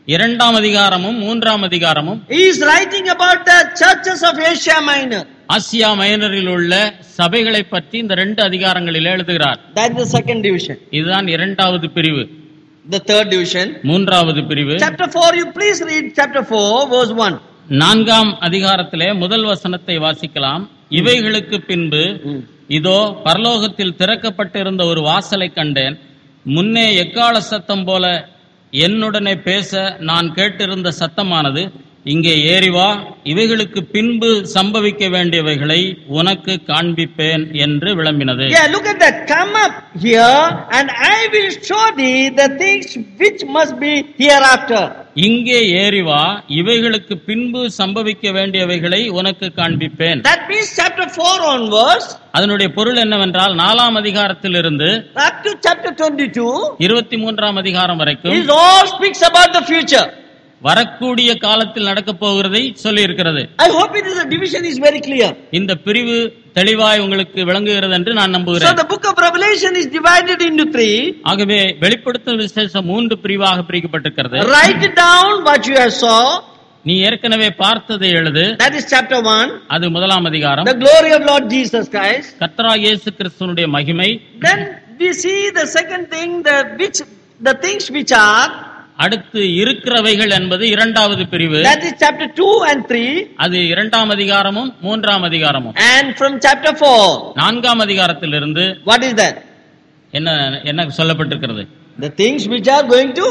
இரண்டாம் அதிகாரமும் மூன்றாம் அதிகாரமும் He is writing about the churches of Asia Minor. Asia மைனரில் உள்ள சபைகளை பற்றி இந்த ரெண்டு அதிகாரங்களில் எழுதுகிறார் That is the second division. இதுதான் இரண்டாவது பிரிவு The third division. மூன்றாவது பிரிவு Chapter 4, you please read chapter 4, verse 1. நான்காம் அதிகாரத்திலே முதல் வசனத்தை வாசிக்கலாம் இவைகளுக்கு பின்பு இதோ பரலோகத்தில் திறக்கப்பட்டிருந்த ஒரு வாசலை கண்டேன் முன்னே எக்கால சத்தம் போல என்னுடனே பேச நான் கேட்டிருந்த சத்தமானது இங்கே ஏறி வா இவைகளுக்கு பின்பு சம்பவிக்க வேண்டியவைகளை உனக்கு காண்பிப்பேன் என்று விளம்பினது Yeah, look at that. Come up here and I will show thee the things which must be hereafter. இங்கே ஏறி வா இவைகளுக்கு பின்பு சம்பவிக்க வேண்டியவைகளை உனக்கு காண்பிப்பேன் That means chapter 4 onwards, அதனுடைய பொருள் என்னவென்றால் நாலாம் அதிகாரத்திலிருந்து up to chapter 22, இருபத்தி மூன்றாம் அதிகாரம் வரைக்கும் it all speaks about the future. வரக்கூடிய காலத்தில் நடக்கப் போகிறதை சொல்லி இருக்கிறது I hope it is the division is very clear. இந்த பிரிவு தெளிவாய் உங்களுக்கு விளங்குகிறது என்று நான் So நம்புகிறேன் the book of Revelation is divided into three. ஆகவே வெளிப்படுத்தும் விசேஷம் மூன்று பிரிவாக பிரிக்கப்பட்டிருக்கிறது Write it down what you have saw. நீ ஏற்கனவே பார்த்ததை எழுது That is chapter 1. அது முதலாம் அதிகாரம் The glory of Lord Jesus Christ. கத்ரா இயேசு கிறிஸ்துவனுடைய மகிமை Then we see the second thing, the which the things which are. அடுத்து இருக்கிறவைகள் என்பது இரண்டாவது பிரிவு That is chapter 2 and 3. அது இரண்டாம் அதிகாரமும் மூன்றாம் அதிகாரமும் And from chapter 4, நான்காம் அதிகாரத்திலிருந்து what is that? என்ன என்ன சொல்லப்பட்டிருக்கிறது The things which are going to.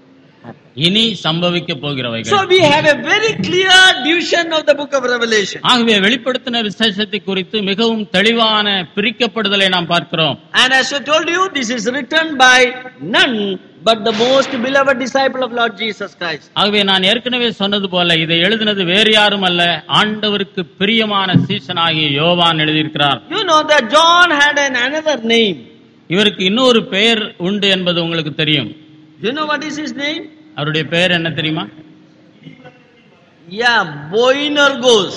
இனி சம்பவிக்க போகிறவைகள் So we have a very clear division of the book of Revelation. ஆகவே வெளிப்படுத்தின விசேஷத்தை குறித்து மிகவும் தெளிவான பிரிக்கப்படுதலை நாம் பார்க்கிறோம் And as I told you, this is written by none but the most beloved disciple of Lord Jesus Christ. ஆகவே நான் ஏற்கனவே சொன்னது போல இதை எழுதினது வேறு யாரும் அல்ல ஆண்டவருக்கு பிரியமான சீசனாகிய யோவான் எழுதியிருக்கிறார் You know that John had an another name. இவருக்கு இன்னொரு பெயர் உண்டு என்பது உங்களுக்கு தெரியும் You know what is his name? அவருடைய பெயர் என்ன தெரியுமா Yeah, Boinergos.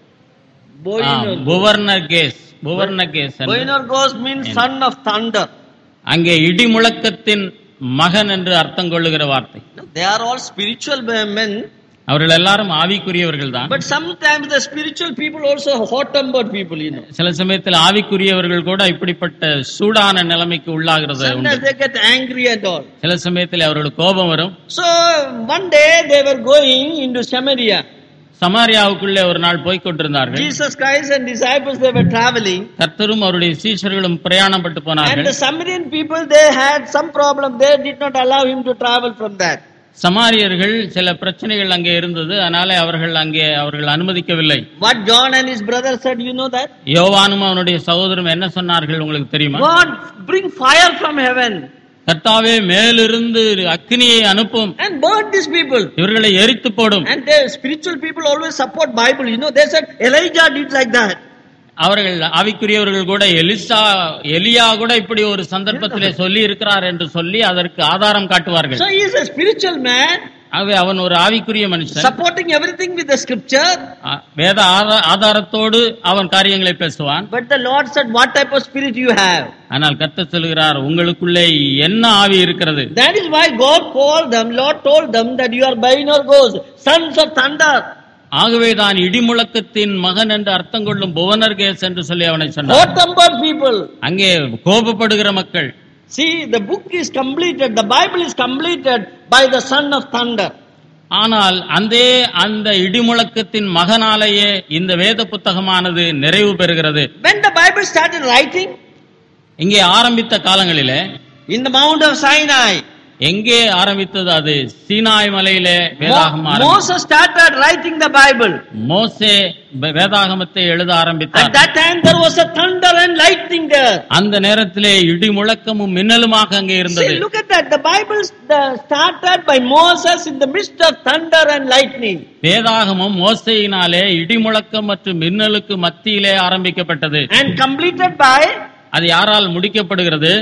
Boinergos. புவர்ணகேஸ் புவர்ணகேஸ் என்று. Boinergos means son of thunder. அங்கே இடி முழக்கத்தின் மகன் என்று அர்த்தம் கொள்ளுகிற வார்த்தை They are all spiritual men, அவர்கள் எல்லாரும் ஆவிக்குரியவர்கள் தான் but sometimes the spiritual people also are hot-tempered people, you know. சில சமயத்தில் ஆவிக்குரியவர்கள் கூட இப்படிப்பட்ட சூடான நிலைமைக்கு உள்ளாகிறது உண்டு Sometimes they get angry and all. சில சமயத்தில் அவர்களுக்கு கோபம் வரும் So one day they were going into Samaria. சமாரியாவுக்குள்ளே ஒரு நாள் போய்க் கொண்டிருந்தார்கள் Jesus Christ and disciples they were traveling, கர்த்தரும் அவருடைய சீஷர்களும் பிரயாணப்பட்டு and போனார்கள் the Samaritan people they had some problem. They did not allow him to travel from that. சமாரியர்கள் சில பிரச்சனைகள் அங்கே இருந்தது அதனால அவர்கள் அங்கே அவர்கள் அனுமதிக்கவில்லை What John and his brother said, you know that? யோவானும் அவனுடைய சகோதரரும் என்ன சொன்னார்கள் உங்களுக்கு தெரியுமா God, bring fire from heaven கர்த்தாவே மேலிருந்து அக்னியை அனுப்பும் and burn these people. இவர்களை எரித்து போடும் And the spiritual people always support Bible. You know, they said Elijah did like that. அவர்கள் ஆவிக்குரியவர்கள் கூட எலிசா எலியா கூட இப்படி ஒரு சந்தர்ப்பத்திலே சொல்லி இருக்கிறார் என்று சொல்லி அதற்கு ஆதாரம் காட்டுவார்கள் So he is a spiritual man, ஆகவே அவன் ஒரு ஆவிக்குரிய மனுஷன் supporting everything with the scripture. ஆ, வேத ஆதா- ஆதாரத்தோடு அவன் காரியங்களை பேசுவான் But the Lord said, What type of spirit you have? ஆனால் கர்த்தர் சொல்கிறார் உங்களுக்குள்ளே என்ன ஆவி இருக்கிறது That is why God called them, Lord told them that you are Bainargos, sons of thunder. ஆகவே தான் இடிமுழக்கத்தின் மகன் என்று அர்த்தம் கொள்ளும் புவனர்கேஸ் என்று சொல்லி அவனை சொன்னார் Hot tempered people. அங்கே கோபப்படுகிற மக்கள் See, the book is completed, the Bible is completed by the son of thunder. ஆனால் அந்த அந்த இடிமுழக்கத்தின் மகனாலேயே இந்த வேத புத்தகமானது நிறைவு பெறுகிறது When the Bible started writing, இங்கே ஆரம்பித்த காலங்களிலே in the Mount of Sinai, எங்கே ஆரம்பித்தது அது சீனாய் மலையிலே Mo- வேதாகம் ஆரம்பித்தது. Moses started writing the Bible. மோசே வே- வேதாகமத்தை எழுத At ஆரம்பித்தார் that time there was a thunder and lightning there. அந்த நேரத்திலே இடி முழக்கமும் மின்னலுமாக அங்கே இருந்தது See, look at that. The Bible the, started by Moses in the midst of thunder and lightning. வேதாகமம் மோசையினாலே இடி முழக்கம் மற்றும் மின்னலுக்கு மத்தியிலே ஆரம்பிக்கப்பட்டது And completed by அது யாரால் முடிக்கப்படுகிறது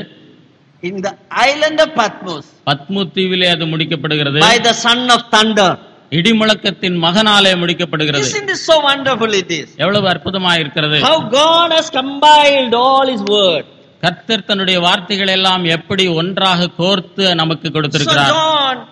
in the island of Patmos பத்மு தீவிலே அது முடிக்கப்படுகிறது by the son of thunder. இடிமுழக்கத்தின் மகனாலே முடிக்கப்படுகிறது Isn't this so wonderful it is? எவ்வளவு அற்புதமா இருக்கிறது How God has compiled all his word. கர்த்தர் தன்னுடைய வார்த்தைகள் எல்லாம் எப்படி ஒன்றாக கோர்த்து நமக்கு So கொடுத்திருக்கிறார் John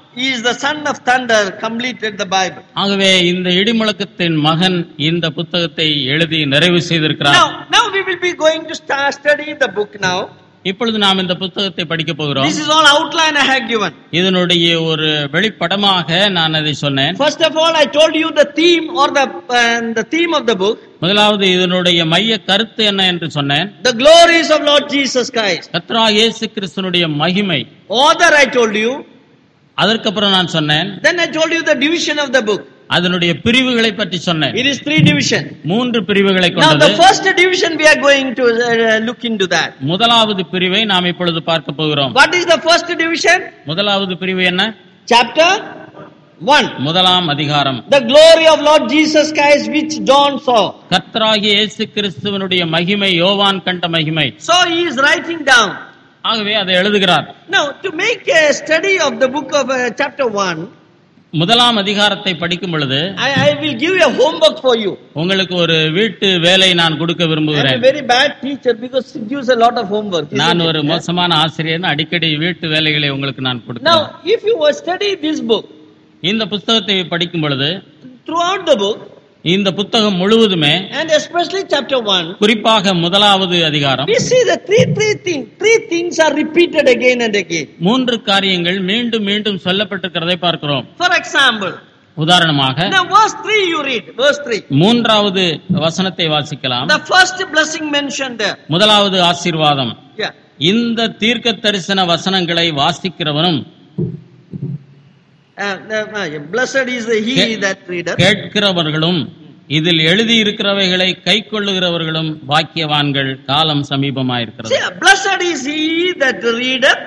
he is the son of thunder, completed the Bible. ஆகவே இந்த இடிமுழக்கத்தின் மகன் இந்த புத்தகத்தை எழுதி நிறைவு செய்திருக்கிறார் Now, now we will be going to start study the book now. இப்பொழுது நாம் இந்த புத்தகத்தை படிக்க போகிறோம் This is all outline I have given. இதனுடைய ஒரு வெளிப்படமாக நான் அதை சொன்னேன் First of all, I told you the theme or the uh, the theme of the book, முதலாவது இதனுடைய மைய கருத்து என்ன என்று சொன்னேன் the glories of Lord Jesus Christ. கத்ரா இயேசு கிறிஸ்துனுடைய மகிமை Author, I told you. அதற்கப்புறம் நான் சொன்னேன் Then I told you the division of the book. அதனுடைய பிரிவுகளை பற்றி சொன்னேன் It is three division. மூன்று பிரிவுகளை Now, கொண்டது the first division we are going to uh, look into that. முதலாவது பிரிவை நாம் இப்பொழுது பார்க்க போகிறோம் What is the first division? முதலாவது பிரிவு என்ன Chapter one. முதலாம் அதிகாரம் The glory of Lord Jesus Christ, which John saw. கர்த்தராகிய இயேசு கிறிஸ்துவனுடைய மகிமை யோவான் கண்ட மகிமை So he is writing down. ஆகவே அதை எழுதுகிறார் Now, to make a study of the book of uh, chapter 1, முதலாம் அதிகாரத்தை படிக்கும் பொழுது I, I will give you a homework for you. உங்களுக்கு ஒரு வீட்டு வேலை நான் கொடுக்க I'm a விரும்புகிறேன் very bad teacher because it gives a lot of homework. isn't நான் it? ஒரு மோசமான ஆசிரியர் அடிக்கடி வீட்டு வேலைகளை உங்களுக்கு நான் கொடுக்கிறேன் Now, if you will study this book, இந்த புத்தகத்தை படிக்கும் பொழுது throughout the book, இந்த புத்தகம் முழுவதுமே and especially chapter 1, குறிப்பாக முதலாவது அதிகாரம் we see the three, three things. Three things are repeated again and again. மூன்று காரியங்கள் மீண்டும் மீண்டும் சொல்லப்பட்டிருக்கிறதை பார்க்கிறோம் For example, உதாரணமாக now verse 3 you read, verse 3. மூன்றாவது வசனத்தை வாசிக்கலாம் The first blessing mentioned there. முதலாவது ஆசீர்வாதம் Yeah. இந்த தீர்க்க தரிசன வசனங்களை வாசிக்கிறவனும் Uh, uh, blessed is the he Ke- that readeth. கேட்கிறவர்களும் இதில் எழுதியிருக்கிறவைகளை கை கொள்ளுகிறவர்களும் பாக்கியவான்கள் காலம் சமீபமாயிருக்கிறது See, blessed is he that readeth,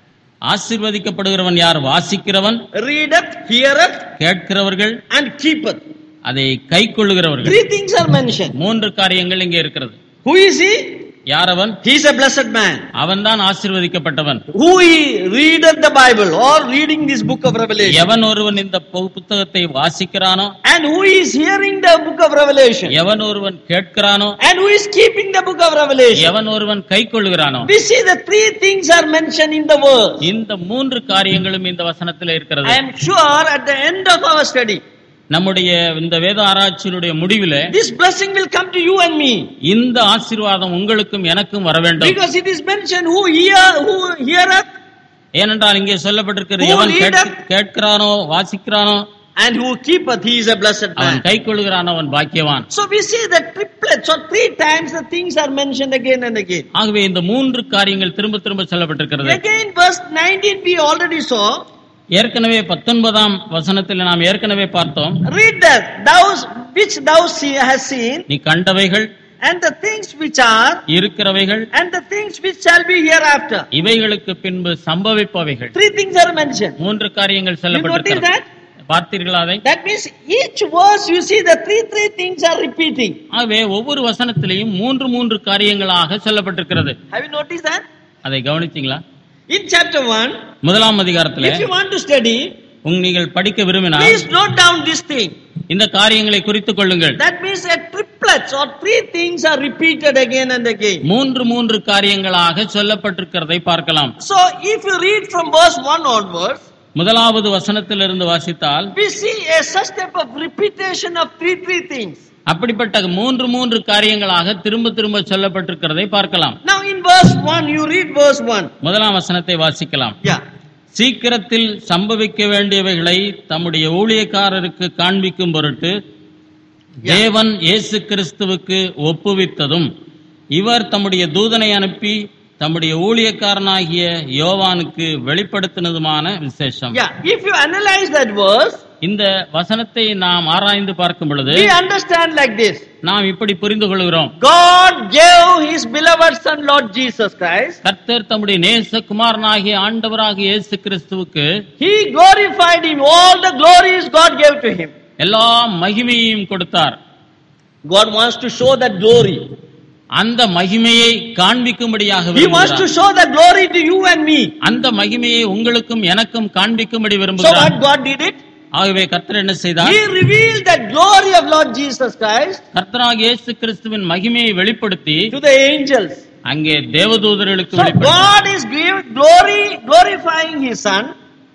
ஆசீர்வதிக்கப்படுகிறவன் யார் வாசிக்கிறவன் readeth, heareth, கேட்கிறவர்கள் and keepeth. அதை கை கொள்ளுகிறவர்கள் Three things are mentioned. மூன்று காரியங்கள் இங்கே இருக்கிறது Who is he? யாரவன் He is a blessed man. அவன்தான் ஆசீர்வதிக்கப்பட்டவன் Who he readeth the Bible or reading this book of Revelation. எவன் ஒருவன் இந்த பு- புத்தகத்தை வாசிக்கிறானோ And who is hearing the book of Revelation. எவன் ஒருவன் கேட்கிறானோ And who is keeping the book of Revelation. எவன் ஒருவன் கை கொள்ளுகிறானோ We see the three things are mentioned in the verse. இந்த மூன்று காரியங்களும் இந்த வசனத்தில் இருக்கிறது I am sure at the end of our study, நம்முடைய இந்த வேத ஆராய்ச்சியினுடைய முடிவிலே this blessing will come to you and me. இந்த ஆசீர்வாதம் உங்களுக்கும் எனக்கும் வர வேண்டும் Because it is mentioned who hear, who heareth ஏனென்றால் இங்கே சொல்லப்பட்டிருக்கிறது Who எவன் கேட்க- readeth? கேட்கிறானோ வாசிக்கிறானோ and who keepeth, he is a blessed அவன் man. கை கொள்ளுகிறானோ அவன் பாக்கியவான் So we see the triplets or three times the things are mentioned again and again. ஆகவே இந்த மூன்று காரியங்கள் திரும்ப திரும்ப சொல்லப்பட்டிருக்கிறது Again, verse 19 we already saw. ஏற்கனவே பத்தொன்பதாம் வசனத்தில் நாம் ஏற்கனவே பார்த்தோம் Read that, thou which thou see, has seen, நீ கண்டவைகள் and the things which are, இருக்கிறவைகள் and the things which shall be hereafter. இவைகளுக்கு பின்பு சம்பவிப்பவைகள் Three things are mentioned. மூன்று காரியங்கள் You notice சொல்லப்பட்டிருக்கிறது that? பார்த்தீர்களா அதை That means each verse you see the three three things are repeating. ஆகவே ஒவ்வொரு வசனத்திலையும் மூன்று மூன்று காரியங்களாக சொல்லப்பட்டிருக்கிறது Have you noticed that? அதை கவனித்தீங்களா In chapter 1, முதலாம் அதிகாரத்திலே if you want to study, உங்க நீங்கள் படிக்க விரும்பினால் please note down this thing. இந்த காரியங்களை குறித்துக் கொள்ளுங்கள் That means a triplets or three things are repeated again and again. மூன்று மூன்று காரியங்களாக சொல்லப்பட்டிருக்கிறதை பார்க்கலாம் So if you read from verse 1 onwards, முதலாவது வசனத்திலிருந்து வாசித்தால் we see a such type of repetition of three three things. அப்படிப்பட்ட மூன்று மூன்று காரியங்களாக திரும்ப திரும்ப சொல்லப்பட்டிருக்கிறதை பார்க்கலாம் Now in verse 1, you read verse 1. முதலாம் வசனத்தை வாசிக்கலாம் Yeah. சீக்கிரத்தில் சம்பவிக்க வேண்டியவைகளை தம்முடைய ஊழியக்காரருக்கு காண்பிக்கும் பொருட்டு தேவன் இயேசு கிறிஸ்துவுக்கு ஒப்புவித்ததும் இவர் தம்முடைய தூதனை அனுப்பி தம்முடைய ஊழியக்காரனாகிய யோவானுக்கு வெளிப்படுத்தினதுமான விசேஷம் Yeah. If you analyze that verse, இந்த வசனத்தை நாம் ஆராய்ந்து பார்க்கும் பொழுது we understand like this. நாம் இப்படி புரிந்து கொள்கிறோம் God gave his beloved son Lord Jesus Christ. கர்த்தர் தம்முடைய நேச குமாரனாகிய ஆண்டவராகிய இயேசு கிறிஸ்துவுக்கு He glorified him. All the glories God gave to him. எல்லா மகிமையையும் கொடுத்தார் God wants to show that glory. அந்த மகிமையை காண்பிக்கும்படியாக He wants to விரும்புகிறார் show the glory to you and me. அந்த மகிமையை உங்களுக்கும் எனக்கும் காண்பிக்கும்படி So விரும்புகிறார் what God did it? ஆகவே கர்த்தர் என்ன செய்தார் He revealed the glory of Lord Jesus Christ கர்த்தராக இயேசு கிறிஸ்துவின் மகிமையை வெளிப்படுத்தி to the angels. அங்கே தேவதூதர்களுக்கு So வெளிப்படுத்தி God is give glory, glorifying His Son.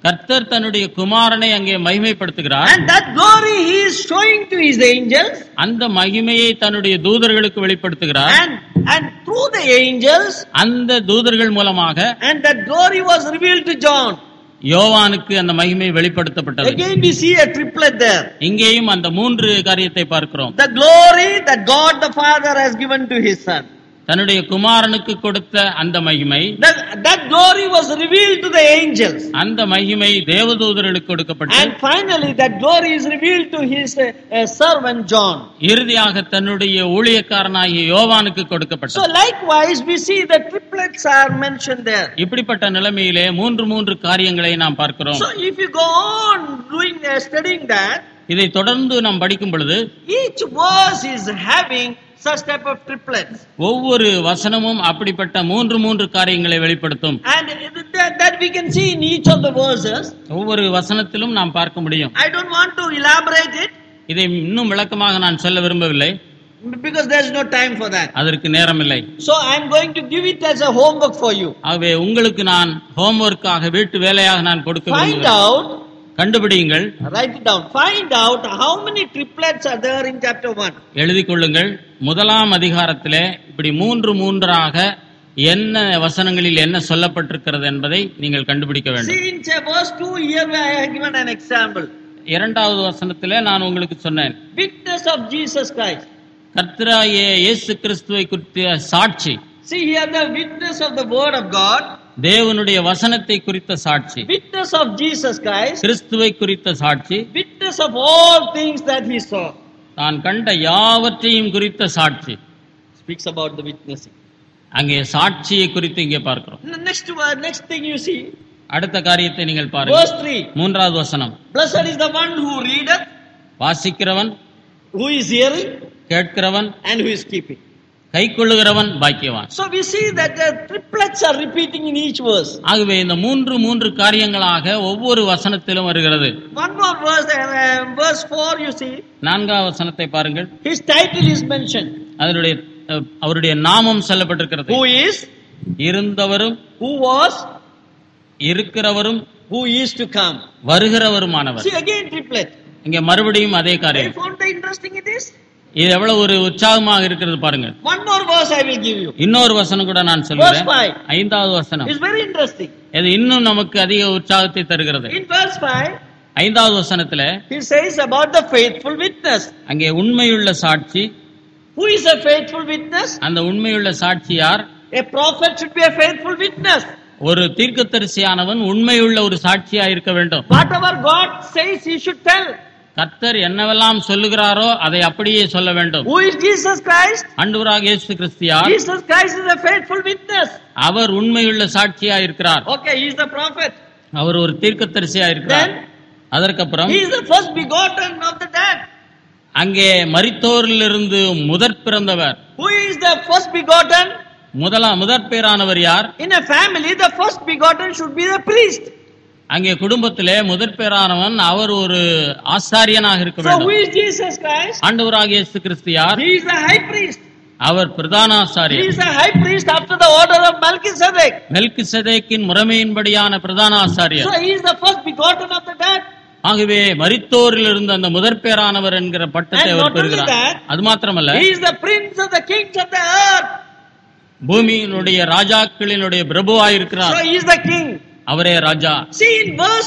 கர்த்தர் தன்னுடைய குமாரனை அங்கே மகிமைப்படுத்துகிறார் And that glory he is showing to his angels. அந்த மகிமையை தன்னுடைய தூதர்களுக்கு வெளிப்படுத்துகிறார் And, and through the angels, அந்த தூதர்கள் மூலமாக and that glory was revealed to John. யோவானுக்கு அந்த மகிமை வெளிப்படுத்தப்பட்டது Again we see a triplet there. இங்கேயும் அந்த மூன்று காரியத்தை பார்க்கிறோம் The glory that God the Father has given to his Son. தன்னுடைய குமாரனுக்கு கொடுத்த அந்த மகிமை That, that glory was revealed to the angels. அந்த மகிமை தேவதூதர்களுக்கு கொடுக்கப்பட்டு And finally, that glory is revealed to his uh, uh, servant John. இறுதியாக தன்னுடைய ஊழியக்காரனாகிய யோவானுக்கு கொடுக்கப்பட்டது So, likewise, we see the triplets are mentioned there. இப்படிப்பட்ட நிலைமையிலே மூன்று மூன்று காரியங்களை நாம் பார்க்கிறோம் So, if you go on doing uh, studying that, இதை தொடர்ந்து நாம் படிக்கும் பொழுது each verse is having such type of triplets. ஒவ்வொரு வசனமும் அப்படிப்பட்ட மூன்று மூன்று காரியங்களை வெளிப்படுத்தும் And that, that we can see in each of the verses. ஒவ்வொரு வசனத்திலும் நாம் பார்க்க முடியும் I don't want to elaborate it இதை இன்னும் விளக்கமாக நான் சொல்ல விரும்பவில்லை because there's no time for that. அதற்கு நேரமில்லை So, I'm going to give it as a homework for you. ஆகவே உங்களுக்கு நான் ஹோம்ஒர்க்காக வீட்டு வேலையாக நான் கொடுக்க Find விரும்புகிறேன் out, கண்டுபிடியுங்கள் write it down, find out how many triplets are there in chapter 1. எழுதிக் கொள்ளுங்கள் முதலாம் அதிகாரத்திலே இப்படி மூன்று மூன்றாக என்ன வசனங்களில் என்ன சொல்லப்பட்டிருக்கிறது என்பதை நீங்கள் கண்டுபிடிக்க வேண்டும் See in cha- verse 2 here where I have given an example. இரண்டாவது வசனத்திலே நான் உங்களுக்கு சொன்னேன் Witness of Jesus Christ. கர்த்தராகிய இயேசு கிறிஸ்துவை குறித்த சாட்சி See here the witness of the word of God, தேவனுடைய வசனத்தை குறித்த சாட்சி witness of Jesus Christ, கிறிஸ்துவை குறித்த சாட்சி witness of all things that he saw. தான் கண்ட யாவற்றையும் குறித்த சாட்சி Speaks about the witnessing. அங்கே சாட்சியை குறித்து இங்கே பார்க்கிறோம் N- Next word, next thing you see, அடுத்த காரியத்தை நீங்கள் பாருங்கள் verse 3. மூன்றாவது வசனம் Blessed is the one who readeth, வாசிக்கிறவன் who is hearing, கேட்கிறவன் and who is keeping. கைக்கொள்ளுகிறவன் பாக்கியவான் So we see that the triplets are repeating in each verse. ஆகவே இந்த மூன்று மூன்று காரியங்களாக ஒவ்வொரு வசனத்திலும் வருகிறது One more verse, uh, verse 4, you see, நான்காவது வசனத்தை பாருங்கள் his title is mentioned. அதனுடைய அஹ், அவருடைய நாமம் சொல்லப்பட்டிருக்கிறது Who is, இருந்தவரும் who was, இருக்கிறவரும் who is to come. வருகிறவருமானவர் See again triplet. இங்க மறுபடியும் அதே Have you காரியம் found how interesting it is? இது எவ்வளவு ஒரு உற்சாகமாக இருக்கிறது பாருங்க One more verse I will give you. இன்னொரு வசனம் கூட நான் Verse சொல்கிறேன் 5. ஐந்தாவது வசனம் It's very interesting. இது இன்னும் நமக்கு அதிக உற்சாகத்தை தருகிறது In verse 5, ஐந்தாவது வசனத்துல he says about the faithful witness. அங்கே உண்மையுள்ள சாட்சி Who is a faithful witness? அந்த உண்மையுள்ள சாட்சி யார் A prophet should be a faithful witness. ஒரு தீர்க்கதரிசியானவன் உண்மையுள்ள ஒரு சாட்சியா இருக்க வேண்டும் Whatever God says, he should tell. கர்த்தர் என்னவெல்லாம் சொல்லுகிறாரோ அதை அப்படியே சொல்ல வேண்டும் Who is Jesus Christ? அன்றுவராக இயேசு கிறிஸ்தியார் Jesus Christ is a faithful witness. அவர் உண்மையுள்ள சாட்சியா இருக்கிறார் Okay, he is the prophet. அவர் ஒரு தீர்க்கதரிசியா இருக்கிறார் Then அதற்கப்புறம் he is the first begotten of the dead. அங்கே மரித்தோரிலிருந்து முதற் பிறந்தவர் Who is the first begotten? முதலா முதற் பேரானவர் யார் In a family, the first begotten should be the priest. அங்கே குடும்பத்திலே முதற் பேரானவன் அவர் ஒரு ஆசாரியனாக இருக்க So who வேண்டும் is Jesus Christ? ஆண்டவராக இயேசு கிறிஸ்து யார் He is the high priest. அவர் பிரதான He ஆசாரியர் is the high priest after the order of Melchizedek. Melchi செதேக்கின் முறைமையின்படியான பிரதான ஆசாரியர் So he is the first begotten of the dead. ஆகவே மரித்தோரில் இருந்த அந்த முதற் பேரானவர் என்கிற பட்டத்தை And அவர் not only பெறுகிறார் that, அது மாத்திரமல்ல He is the prince of the kings of the earth. பூமியினுடைய ராஜாக்களினுடைய பிரபுவாயிருக்கிறார் So he is the king. அவரே ராஜா See in verse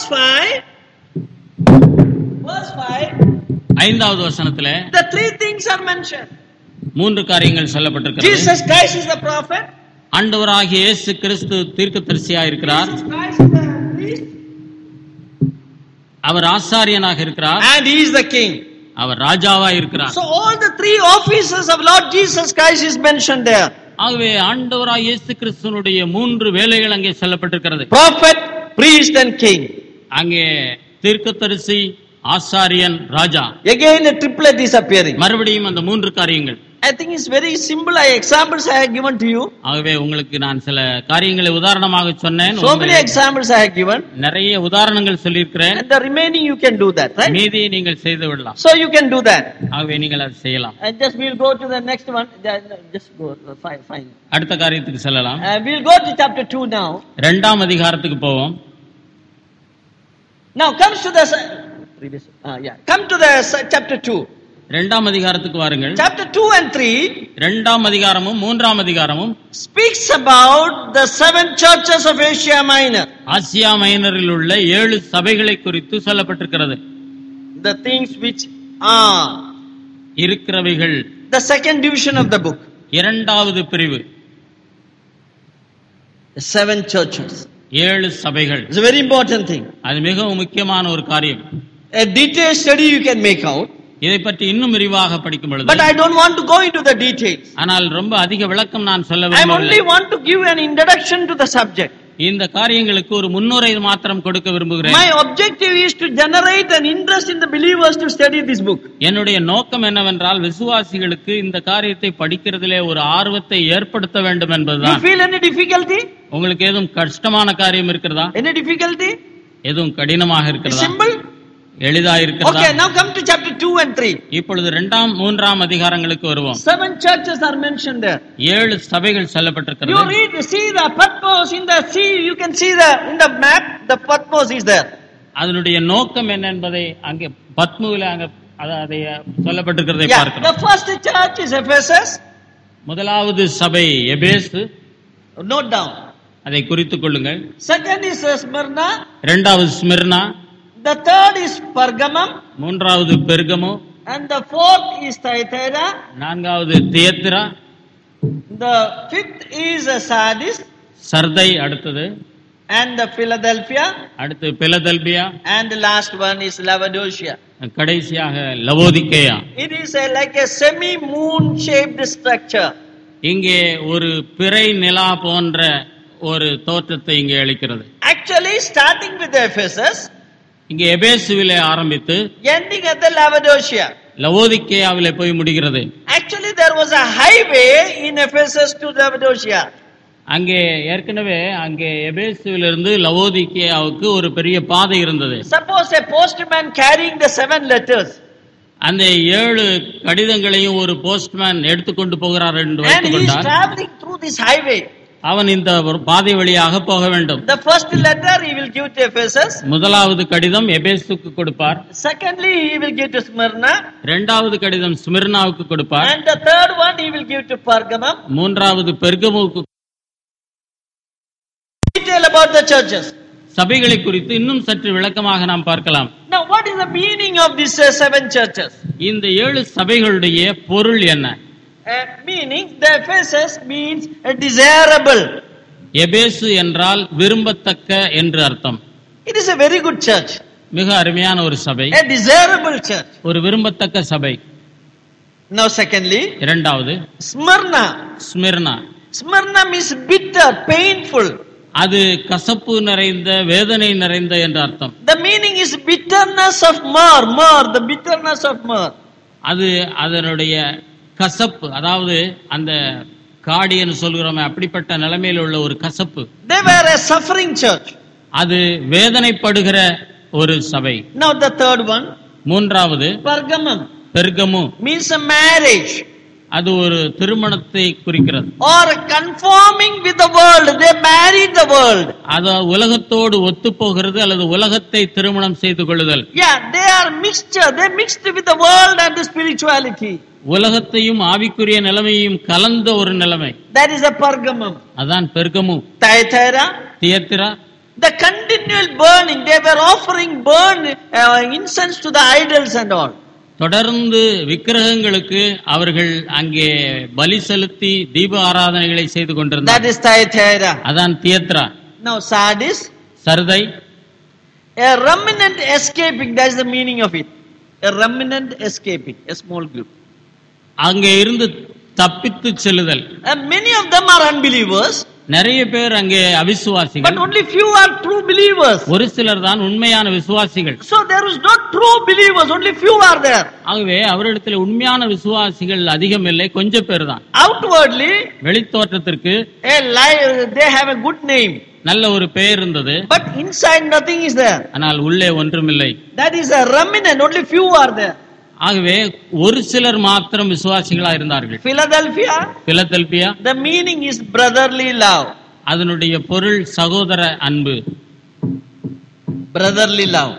5, verse 5, ஐந்தாவது வசனத்துல the three things are mentioned. மூன்று காரியங்கள் சொல்லப்பட்டிருக்கிறது Jesus Christ is the prophet. ஆண்டவராகிய இயேசு கிறிஸ்து தீர்க்கதரிசியா இருக்கிறார் Jesus Christ is the priest. அவர் ஆசாரியனாக இருக்கிறார் And he is the king. அவர் ராஜாவா இருக்கிறார் So all the three offices of Lord Jesus Christ is mentioned there. ஆகவே ஆண்டவராய் இயேசு கிறிஸ்துனுடைய மூன்று வேலைகள் அங்கே சொல்லப்பட்டிருக்கிறது Prophet, priest and king. அங்கே தீர்க்கதரிசி ஆசாரியன் ராஜா Again a triplet is appearing. மறுபடியும் அந்த மூன்று காரியங்கள் I think it's very simple. I examples I have given to you. ஆகவே உங்களுக்கு நான் சில காரியங்களை உதாரணமாக சொன்னேன் So many உங்களை examples I have given. நிறைய உதாரணங்கள் சொல்லியிருக்கிறேன் And the remaining you can do that, right? மீதியை நீங்கள் செய்து விடலாம் So you can do that. ஆகவே நீங்கள் அதை செய்யலாம் And just we'll go to the next one. Then Just go. uh, Fine, fine. அடுத்த காரியத்துக்கு செல்லலாம் Uh, we'll go to chapter 2 now. இரண்டாம் அதிகாரத்துக்கு போவோம் Now comes to the se- previous. Uh, yeah. Come to the se- chapter two. இரண்டாம் அதிகாரத்துக்கு வாருங்கள் Chapter two and three இரண்டாம் அதிகாரமும் மூன்றாம் அதிகாரமும் speaks about the seven churches of Asia Minor. Asia மைனரில் உள்ள ஏழு சபைகளை குறித்து சொல்லப்பட்டிருக்கிறது The things which are இருக்கிறவைகள் the second division of the book. இரண்டாவது பிரிவு The seven churches. ஏழு சபைகள் It's a very important thing. அது மிகவும் முக்கியமான ஒரு காரியம் A detailed study you can make out, இதை பற்றி இன்னும் விரிவாக படிக்கும் but பொழுது I don't want to go into the details. ஆனால் ரொம்ப அதிக விளக்கம் நான் சொல்ல I only விரும்பவில்லை want to give an introduction to the subject. இந்த காரியங்களுக்கு ஒரு முன்னுரை மாத்திரம் கொடுக்க விரும்புகிறேன் My objective is to generate an interest in the believers to study this book. என்னுடைய நோக்கம் என்னவென்றால் விசுவாசிகளுக்கு இந்த காரியத்தை படிக்கிறதிலே ஒரு ஆர்வத்தை ஏற்படுத்த வேண்டும் You என்பதுதான் feel any difficulty? உங்களுக்கு எதுவும் கஷ்டமான காரியம் இருக்கிறதா Any difficulty? எதுவும் கடினமாக It's இருக்கிறதா simple? எளிதா இருக்கிறதா Okay, now come to chapter 2 and 3. இப்பொழுது இரண்டாம் மூன்றாம் அதிகாரங்களுக்கு வருவோம் Seven churches are mentioned there. ஏழு சபைகள் You சொல்லப்பட்டிருக்கிறது read, see the Patmos in the sea, you can see the, in the map, the Patmos is there. அதனுடைய நோக்கம் என்ன என்பதை அங்கே பத்முவில அங்க அத- அதை சொல்லப்பட்டிருக்கிறதை Yeah, பார்க்கிறோம் the first church is Ephesus. முதலாவது சபை எபேசு Note down. அதை குறித்துக் கொள்ளுங்கள் Second is uh, Smyrna. இரண்டாவது Smyrna The third is Pergamum. மூன்றாவது Pergamum And the fourth is Thyatira. நான்காவது தியத்திரா The fifth is uh, Sardis. Sardis அடுத்தது And the Philadelphia. அடுத்து Philadelphia And the last one is Laodicea. கடைசியாக Laodicea It is a, like a semi-moon shaped structure. இங்கே ஒரு பிறை நிலா போன்ற ஒரு தோற்றத்தை இங்கே அளிக்கிறது Actually, starting with Ephesus, இங்கே எபேசுவிலே ஆரம்பித்து ending at the Laodicea. லவோதிக்கேயாவிலே போய் முடிகிறது Actually, there was a highway in Ephesus to Laodicea. அங்கே ஏற்கனவே அங்கே எபேசுவிலிருந்து லவோதிக்கேயாவுக்கு ஒரு பெரிய பாதை இருந்தது Suppose a postman carrying the seven letters அந்த ஏழு கடிதங்களையும் ஒரு போஸ்ட்மேன் எடுத்துக்கொண்டு போகிறார் என்று and வைத்துக் he is கொண்டார் traveling through this highway. அவன் இந்த ஒரு பாதை வழியாக போக வேண்டும் The first letter he will give to Ephesus. முதலாவது கடிதம் எபேசுக்கு கொடுப்பார் Secondly, he will give to Smyrna. இரண்டாவது கடிதம் ஸ்மிர்னாவுக்கு கொடுப்பார் And the third one he will give to Pergamum. மூன்றாவது பெர்கமுக்கு Detail about the churches. சபைகளை குறித்து இன்னும் சற்று விளக்கமாக நாம் பார்க்கலாம் Now, what is the meaning of these uh, seven churches? இந்த ஏழு சபைகளுடைய பொருள் என்ன Uh, meaning, the Ephesus means a desirable. எபேசு என்றால் விரும்பத்தக்க என்று அர்த்தம் It is a very good church, மிக அருமையான ஒரு சபை a desirable church. ஒரு விரும்பத்தக்க சபை Now, secondly, இரண்டாவது Smyrna. Smyrna Smyrna means bitter, painful. அது கசப்பு நிறைந்த வேதனை நிறைந்த என்று அர்த்தம் The meaning is bitterness of myrrh, myrrh, the bitterness of myrrh. அது அதனுடைய கசப்பு அதாவது அந்த காடின்னு சொல்கிறோமே அப்படிப்பட்ட நிலைமையில் உள்ள ஒரு கசப்பு They were a suffering church. அது வேதனைப்படுகிற ஒரு சபை Now, the third one, மூன்றாவது Pergamum, பெர்கமு means a marriage அது ஒரு திருமணத்தை குறிக்கிறது or conforming with the world. They married the world. அது உலகத்தோடு ஒத்து போகிறது அல்லது உலகத்தை திருமணம் செய்து கொள்ளுதல் Yeah, they are mixture. They mixed with the world and the spirituality. உலகத்தையும் ஆவிக்குரிய நிலைமையும் கலந்த ஒரு நிலைமை That is a Pergamum. அதான் பெர்கமு Thyatira, தியத்திரா the continual burning. They were offering burn uh, incense to the idols and all. தொடர்ந்து விக்கிரகங்களுக்கு அவர்கள் அங்கே பலி செலுத்தி தீப ஆராதனைகளை செய்து That கொண்டிருந்தார் is Thyatira. அதான் தியத்ரா Now Sardis, Sardis a remnant escaping. That is the meaning of it. A remnant escaping, a small group. அங்கே இருந்து தப்பித்து செல்லுதல் And many of them are unbelievers, நிறைய பேர் அங்கே but அவிசுவாசிகள் only few are true believers. ஒரு சிலர் தான் உண்மையான விசுவாசிகள் So there is not true believers, only few are there. ஆகவே அவரிடத்தில் உண்மையான விசுவாசிகள் அதிகம் இல்லை கொஞ்சம் பேர் தான் Outwardly, வெளித்தோற்றத்திற்கு a lie, they have a good name, நல்ல ஒரு பெயர் இருந்தது but inside nothing is there. ஆனால் உள்ளே ஒன்றுமில்லை That is a remnant, only few are there. ஆகவே ஒரு சிலர் மாத்திரம் விசுவாசிகளா இருந்தார்கள் Philadelphia, Philadelphia the meaning is brotherly love. அதனுடைய பொருள் சகோதர அன்பு Brotherly love.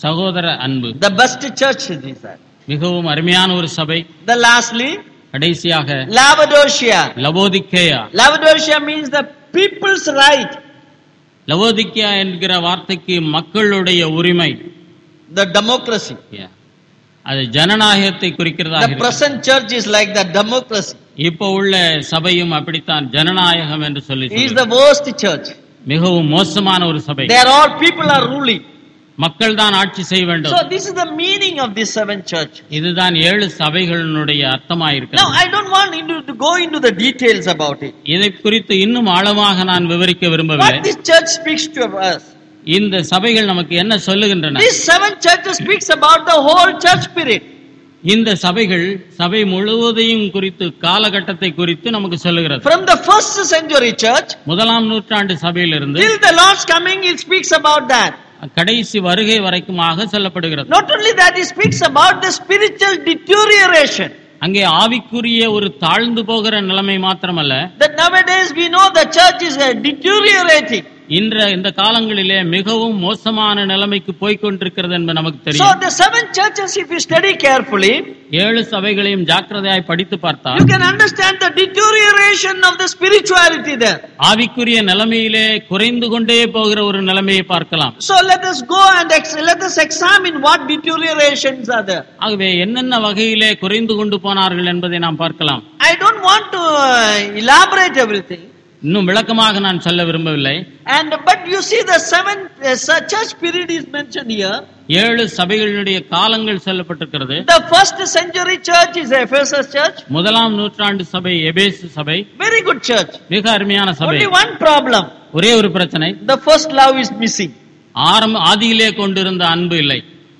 சகோதர அன்பு The best church is that. மிகவும் அருமையான ஒரு சபை The lastly, கடைசியாக Laodicea. Laodicea Laodicea means the people's right. Laodicea என்கிற வார்த்தைக்கு மக்களுடைய உரிமை The democracy. Yeah. அது ஜனநாயகத்தை குறிக்கிறதாக The இருக்கு. present church is like the democracy. இப்போ உள்ள சபையும் அப்படித்தான் ஜனநாயகம் என்று சொல்லி It is சொல்லுது. the worst church. மிகவும் மோசமான ஒரு சபை There all people are ruling. மக்கள் தான் ஆட்சி செய்ய வேண்டும் So this is the meaning of this seventh church. இதுதான் ஏழு சபைகளினுடைய Now அர்த்தமாயிருக்கிறது I don't want into, to go into the details about it. இதை குறித்து இன்னும் ஆழமாக நான் விவரிக்க விரும்பவில்லை What this church speaks to us. இந்த சபைகள் நமக்கு என்ன சொல்லுகின்றன This seventh church speaks about the whole church spirit. இந்த சபைகள் சபை முழுவதையும் குறித்து காலகட்டத்தை குறித்து நமக்கு சொல்லுகிறது From the first century church முதலாம் நூற்றாண்டு சபையிலிருந்து till the Lord's coming, it speaks about that. கடைசி வருகை வரைக்குமாக சொல்லப்படுகிறது Not only that, it speaks about the spiritual deterioration. அங்கே ஆவிக்குரிய ஒரு தாழ்ந்து போகிற நிலைமை மாத்திரமல்ல That nowadays we know the church is uh, deteriorating. இன்ற இந்த காலங்களிலே மிகவும் மோசமான நிலைமைக்கு போய்க்கொண்டிருக்கிறது என்பது நமக்கு So தெரியும் the seven churches, if you study carefully, ஏழு சபைகளையும் ஜாக்கிரதையாய் படித்து பார்த்தால் you can understand the deterioration of the spirituality there. ஆவிக்குரிய நிலைமையிலே குறைந்து கொண்டே போகிற ஒரு நிலைமையை பார்க்கலாம் So let us go and ex- let us examine what deteriorations are there. ஆகவே என்னென்ன வகையிலே குறைந்து கொண்டு போனார்கள் என்பதை நாம் பார்க்கலாம் I don't want to uh, elaborate everything. இன்னும் விளக்கமாக நான் சொல்ல விரும்பவில்லை And but you see the seventh uh, su- church period is mentioned here. ஏழு சபைகளுடைய காலங்கள் சொல்லப்பட்டிருக்கிறது The first century church is Ephesus church. முதலாம் நூற்றாண்டு சபை எபேசு சபை Very good church. மிக அருமையான சபை Only one problem. ஒரே ஒரு பிரச்சனை The first love is missing. ஆரம்ப ஆதியிலே கொண்டிருந்த அன்பு இல்லை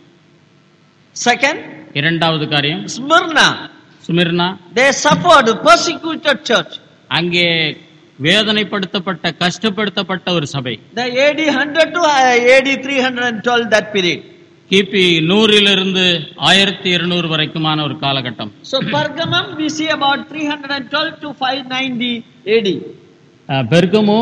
Second, இரண்டாவது காரியம் Smyrna. சுமிர்னா They suffered, persecuted church. அங்கே வேதனைப்படுத்தப்பட்ட கஷ்டப்படுத்தப்பட்ட ஒரு சபை The AD 100 to uh, AD 312 that period. கிபி நூறிலிருந்து ஆயிரத்தி இருநூறு வரைக்குமான ஒரு காலகட்டம் So Pergamum we see about 312 to 590 AD. Ah, Pergamum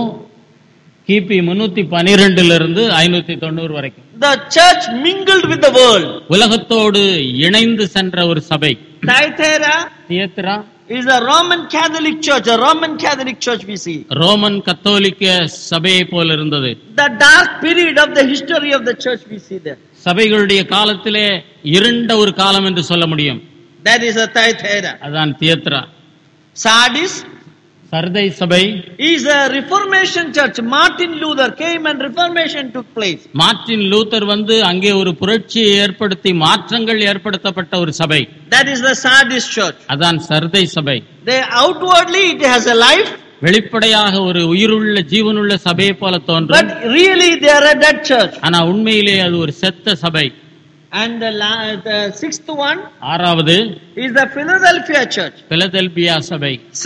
கிபி முன்னூத்தி பனிரெண்டுல இருந்து ஐநூத்தி தொண்ணூறு வரைக்கும் The church mingled with the world. உலகத்தோடு இணைந்து சென்ற ஒரு சபை Thyatira Thyatira is a Roman Catholic church, a Roman Catholic church we see. Roman கத்தோலிக்க சபையை போல் இருந்தது The dark period of the history of the church we see there. சபைகளுடைய காலத்திலே இருண்ட ஒரு காலம் என்று சொல்ல முடியும் That is a Thyatira. அதான் தியத்ரா Sardis சர்தை சபை is a Reformation church. Martin Luther came and Reformation took place. Martin Luther வந்து அங்கே ஒரு புரட்சியை ஏற்படுத்தி மாற்றங்கள் ஏற்படுத்தப்பட்ட ஒரு சபை That is the Sardis church. அதான் சர்தை சபை They outwardly it has a life, வெளிப்படையாக ஒரு உயிருள்ள ஜீவனுள்ள சபையை போல தோன்றும் but really they are a dead church. ஆனா உண்மையிலே அது ஒரு செத்த சபை And the, la- the sixth one ஆறாவது is the Philadelphia church. Philadelphia சபை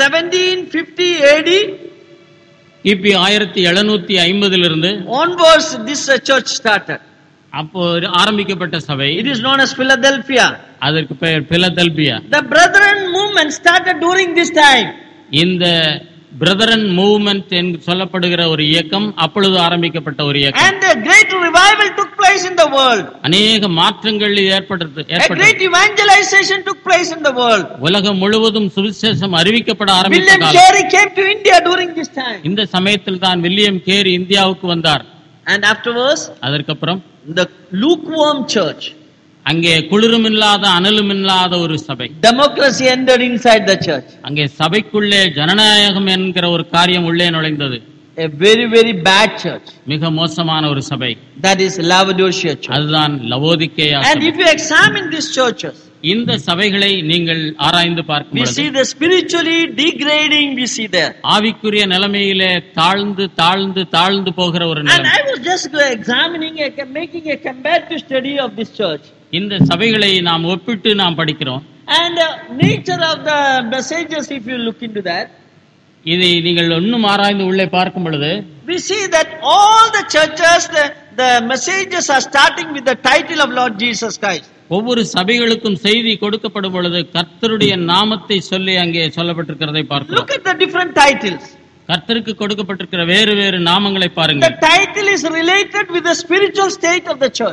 1750 AD கிபி ஆயிரத்தி எழுநூத்தி ஐம்பதிலிருந்து onwards, this uh, church started. அப்போ ஒரு ஆரம்பிக்கப்பட்ட சபை It is known as Philadelphia. அதற்கு பெயர் Philadelphia The Brethren movement started during this time. இந்த பிரதரன் மூவ்மெண்ட் என்று சொல்லப்படுகிற ஒரு இயக்கம் அப்பொழுது ஆரம்பிக்கப்பட்ட ஒரு இயக்கம் And a great revival took place in the world. அநேக மாற்றங்கள் ஏற்பட்டது A ஏற்பட்டது great evangelization took place in the world. உலகம் முழுவதும் சுவிசேஷம் அறிவிக்கப்பட ஆரம்பித்த William காலம் Carey came to India during this time. இந்த சமயத்தில் தான் வில்லியம் கேரி இந்தியாவுக்கு வந்தார் And afterwards, அதற்கப்புறம் the lukewarm church. அங்கே குளிரும் இல்லாத அனலும் இல்லாத ஒரு சபை Democracy entered inside the church. அங்கே சபைக்குள்ளே ஜனநாயகம் என்கிற ஒரு காரியம் உள்ளே நுழைந்தது A very, very bad church. மிக மோசமான ஒரு சபை That is Laodicea church. அதுதான் லவோதிக்கேயா And சபை. if you examine these churches, இந்த சபைகளை நீங்கள் ஆராய்ந்து பார்க்கும் we பொழுது see the spiritually degrading we see there. ஆவிக்குரிய நிலைமையிலே தாழ்ந்து தாழ்ந்து தாழ்ந்து போகிற ஒரு And நிலைமை I was just examining, a, making a comparative study of this church. இந்த சபைகளை நாம் ஒப்பிட்டு நாம் படிக்கிறோம் And uh, nature of the messages, if you look into that, இதை நீங்கள் இன்னும் ஆராய்ந்து உள்ளே பார்க்கும் பொழுது we see that all the churches, the, the messages are starting with the title of Lord Jesus Christ. ஒவ்வொரு சபைகளுக்கும் செய்தி கொடுக்கப்படும் பொழுது கர்த்தருடைய நாமத்தை சொல்லி அங்கே சொல்லப்பட்டிருக்கிறதை பார்க்கிறோம் Look at the different titles. கர்த்தருக்கு கொடுக்கப்பட்டிருக்கிற வேறு வேறு நாமங்களை The பாருங்கள் title is related with the spiritual state of the church.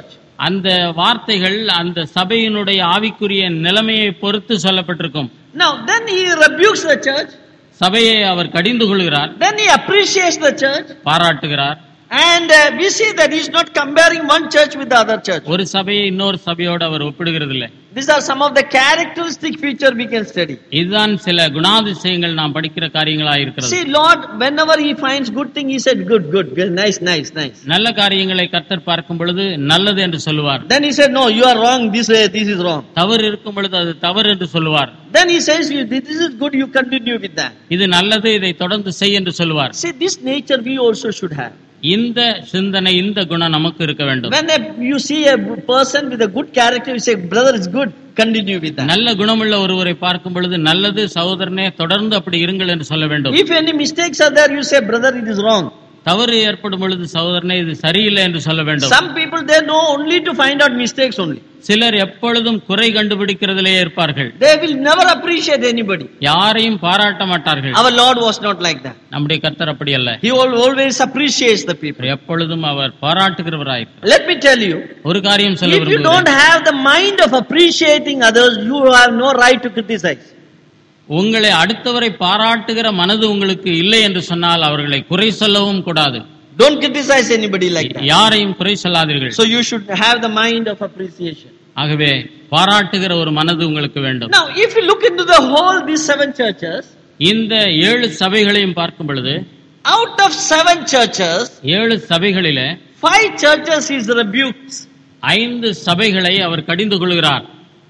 அந்த வார்த்தைகள் அந்த சபையினுடைய ஆவிக்குரிய நிலைமையை பொறுத்து சொல்லப்பட்டிருக்கும் Now, then he rebukes the church, சபையை அவர் கடிந்து கொள்கிறார் then he appreciates the church, பாராட்டுகிறார் and uh, we see that he's not comparing one church with the other church. ஒரு சபையை இன்னொரு சபையோடு அவர் ஒப்பிடுகிறது இல்லை These are some of the characteristic feature we can study. இதுதான் சில குணாதிசயங்கள் நாம் படிக்கிற காரியங்களா இருக்கிறது See, Lord, whenever he finds good thing, he said, good, good, good, nice, nice, nice. நல்ல காரியங்களை கர்த்தர் பார்க்கும் பொழுது நல்லது என்று சொல்லுவார் Then he said, no, you are wrong this way, this is wrong. தவறு இருக்கும் பொழுது அது தவறு என்று சொல்லுவார் Then he says, you- this is good, you continue with that. இது நல்லது இதை தொடர்ந்து செய் என்று சொல்லுவார் See, this nature we also should have. இந்த சிந்தனை இந்த குணம் நமக்கு இருக்க வேண்டும் When a, you see a person with a good character, you say, brother, it's good, continue with that. நல்ல குணமுள்ள ஒருவரை பார்க்கும் பொழுது நல்லது சகோதரனே தொடர்ந்து அப்படி இருங்கள் என்று சொல்ல வேண்டும் If any mistakes are there, you say, brother, it is wrong. தவறு ஏற்படும் பொழுது சகோதரனே இது சரியில்லை என்று சொல்ல வேண்டும் Some people, they know only to find out mistakes only. சிலர் எப்பொழுதும் குறை கண்டுபிடிக்கிறதிலே இருப்பார்கள் They will never appreciate anybody. யாரையும் பாராட்ட மாட்டார்கள் Our Lord was not like that. நம்முடைய கர்த்தர் அப்படி அல்ல He al- always appreciates the people. எப்பொழுதும் அவர் பாராட்டுகிறவராயிருக்கிறார் Let me tell you, ஒரு காரியம் சொல்ல if you don't விரும்புகிறேன் have the mind of appreciating others, you have no right to criticize. உங்களை அடுத்தவரை பாராட்டுகிற மனது உங்களுக்கு இல்லை என்று சொன்னால் அவர்களை குறை சொல்லவும் கூடாது Don't criticize anybody like that. யாரையும் குறை சொல்லாதீர்கள் So you should have the mind of appreciation. ஆகவே பாராட்டுகிற ஒரு மனது உங்களுக்கு வேண்டும் Now, if you look into the whole, these seven churches, இந்த ஏழு சபைகளையும் பார்க்கும் பொழுது out of seven churches, ஏழு சபைகளிலே five churches is rebuked. ஐந்து சபைகளை அவர் கடிந்து கொள்கிறார்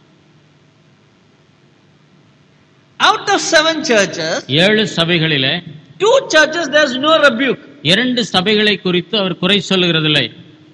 Out of seven churches, ஏழு சபைகளிலே two churches there's no rebuke. இரண்டு சபைகளை குறித்து அவர் குறை சொல்லுகிறதில்லை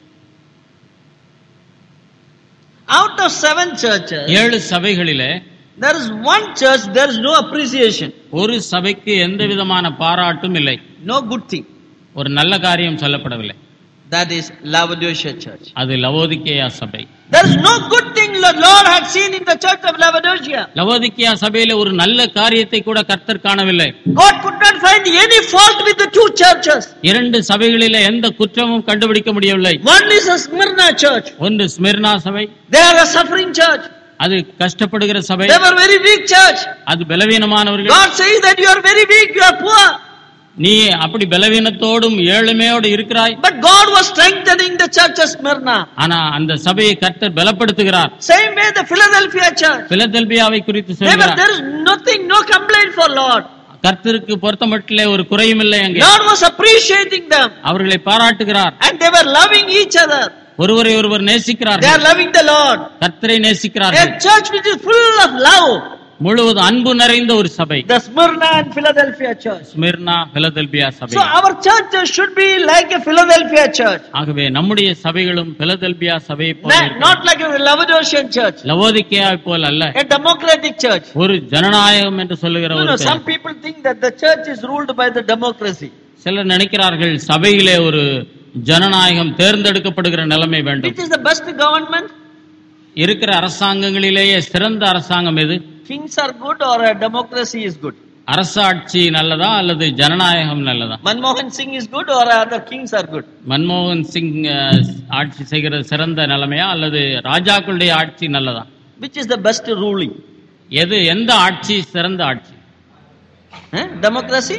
Out of seven churches, ஏழு சபைகளிலே there is one church, there is no appreciation, ஒரு சபைக்கு எந்த விதமான பாராட்டும் இல்லை no good thing. ஒரு நல்ல காரியம் சொல்லப்படவில்லை That is Laodicea church. அது லவோதிக்கேயா சபை There is no good thing the Lord had seen in the church of Laodicea. Laodicea சபையில ஒரு நல்ல காரியத்தை கூட கர்த்தர் காணவில்லை God could not find any fault with the two churches. இரண்டு சபைகளிலே எந்த குற்றமும் கண்டுபிடிக்க முடியவில்லை One is a Smyrna church. ஒன்று ஸ்மிர்னா சபை They are a suffering church. அது கஷ்டப்படுகிற சபை They were very weak church. அது பலவீனமானவர்கள் God says that you are very weak, you are poor. நீ அப்படி பலவீனத்தோடும் ஏழ்மையோடு இருக்கிறாய் But God was strengthening the church of Smyrna. ஆனா அந்த சபையை கர்த்தர் பலப்படுத்துகிறார் Same way the Philadelphia church. பிலதெல்பியாவை குறித்து They were, சொல்கிறார் there is nothing, no complaint for Lord. கர்த்தருக்கு பொருத்தமட்டிலே ஒரு குறையும் இல்லை அங்கே Lord was appreciating them. அவர்களை பாராட்டுகிறார் And they were loving each other. ஒருவரை ஒருவர் They are நேசிக்கிறார்கள் loving the Lord. கர்த்தரை நேசிக்கிறார்கள் A church which is full of love. முழுவதும் அன்பு நிறைந்த ஒரு சபை The Smyrna and Philadelphia church. Smyrna Philadelphia சபை So our churches should be like a Philadelphia church. ஆகவே நம்முடைய சபைகளும் பிலதெல்பியா சபையை போல Not, இருக்கணும். not like a Laodicean church. Laodicea போல் அல்ல A democratic church. ஒரு ஜனநாயகம் என்று சொல்லுகிற No, ஒரு no, சபை. some people think that the church is ruled by the democracy. சிலர் நினைக்கிறார்கள் சபையிலே ஒரு ஜனநாயகம் தேர்ந்தெடுக்கப்படுகிற நிலைமை வேண்டும் Which is the best government? இருக்கிற அரசாங்கங்களிலேயே சிறந்த அரசாங்கம் எது Kings are good or a democracy is good? அரசாட்சி நல்லதா அல்லது ஜனநாயகம் நல்லதா Manmohan Singh is good or other kings are good? மன்மோகன் சிங் அஹ், ஆட்சி செய்கிறது சிறந்த நிலைமையா அல்லது ராஜாக்களுடைய ஆட்சி நல்லதா Which is the best ruling? எது எந்த ஆட்சி சிறந்த ஆட்சி Eh? Democracy?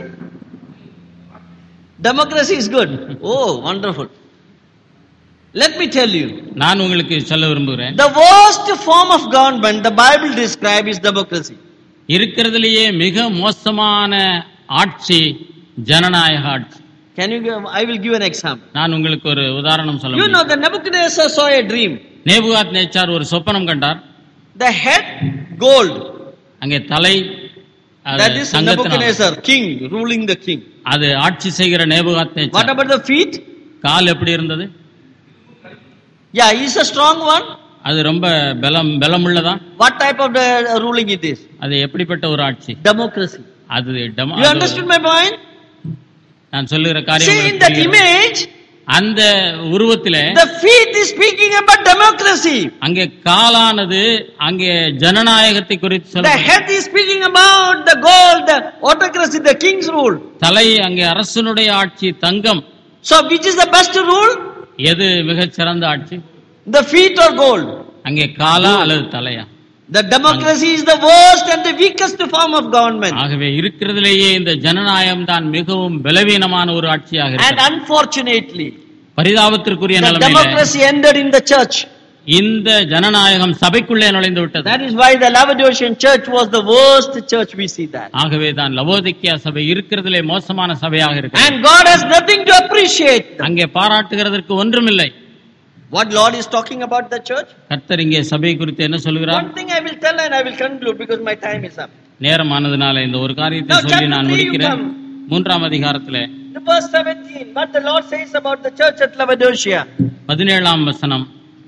Democracy is good. Oh, wonderful. Let me tell you, நான் உங்களுக்கு சொல்ல விரும்புகிறேன் the worst form of government the Bible describes is democracy. இருக்கிறதுலேயே மிக மோசமான ஆட்சி ஜனநாயக ஆட்சி Can you give, I will give an example. நான் உங்களுக்கு ஒரு உதாரணம் சொல்ல You know, முடியும் the Nebuchadnezzar saw a dream. நேபுகாத் நேச்சார் ஒரு சொப்பனம் கண்டார் The head, gold. அங்கே தலை அது That is தங்கத்தினால். Nebuchadnezzar, king, ruling the king. அது ஆட்சி செய்கிற நேபுகாத் What நேச்சார் about the feet? கால் எப்படி இருந்தது Yeah, he's a strong one. அது ரொம்ப பலம் பலமுள்ளதா What type of the uh, ruling it is? அது எப்படிப்பட்ட ஒரு ஆட்சி Democracy. அது டெமோ- You அது- understood my point? நான் சொல்லுகிற காரியம் See, in உங்களுக்கு that புரிகிறதா? image, அந்த உருவத்திலே the feet is speaking about democracy. அங்கே காலானது அங்கே ஜனநாயகத்தை குறித்து The சொல்ல head is speaking about the gold, the autocracy, the king's rule. தலை அங்கே அரசனுடைய ஆட்சி தங்கம் So, which is the best rule? எது மிகச் சிறந்த ஆட்சி the feet or gold. அங்கே காலா அல்லது தலையா The democracy is the worst and the weakest form of government. ஆகவே இருக்கிறதுலேயே இந்த ஜனநாயகம் தான் மிகவும் பலவீனமான ஒரு ஆட்சியாக And இருக்கிறது unfortunately, பரிதாபத்திற்குரிய the நிலைமையில democracy ended in the church. இந்த ஜனநாயகம் சபைக்குள்ளே நுழைந்து விட்டது That is why the Laodicean church was the worst church. We see that. ஆகவே தான் லவோதிக்கியா சபை இருக்கிறதுலே மோசமான சபையாக இருக்கிறது And God has nothing to appreciate. அங்கே பாராட்டுகிறதற்கு ஒன்றுமில்லை What Lord is talking about the church? கர்த்தர் இங்கே சபை குறித்து என்ன சொல்கிறார் One thing I will tell and I will conclude because my time is up. நேரமானதுனால இந்த ஒரு காரியத்தை Now, சொல்லி chapter நான் three, முடிக்கிறேன் you மூன்றாம் அதிகாரத்திலே The verse 17, what the Lord says about the church at Laodicea. பதினேழாம் வசனம்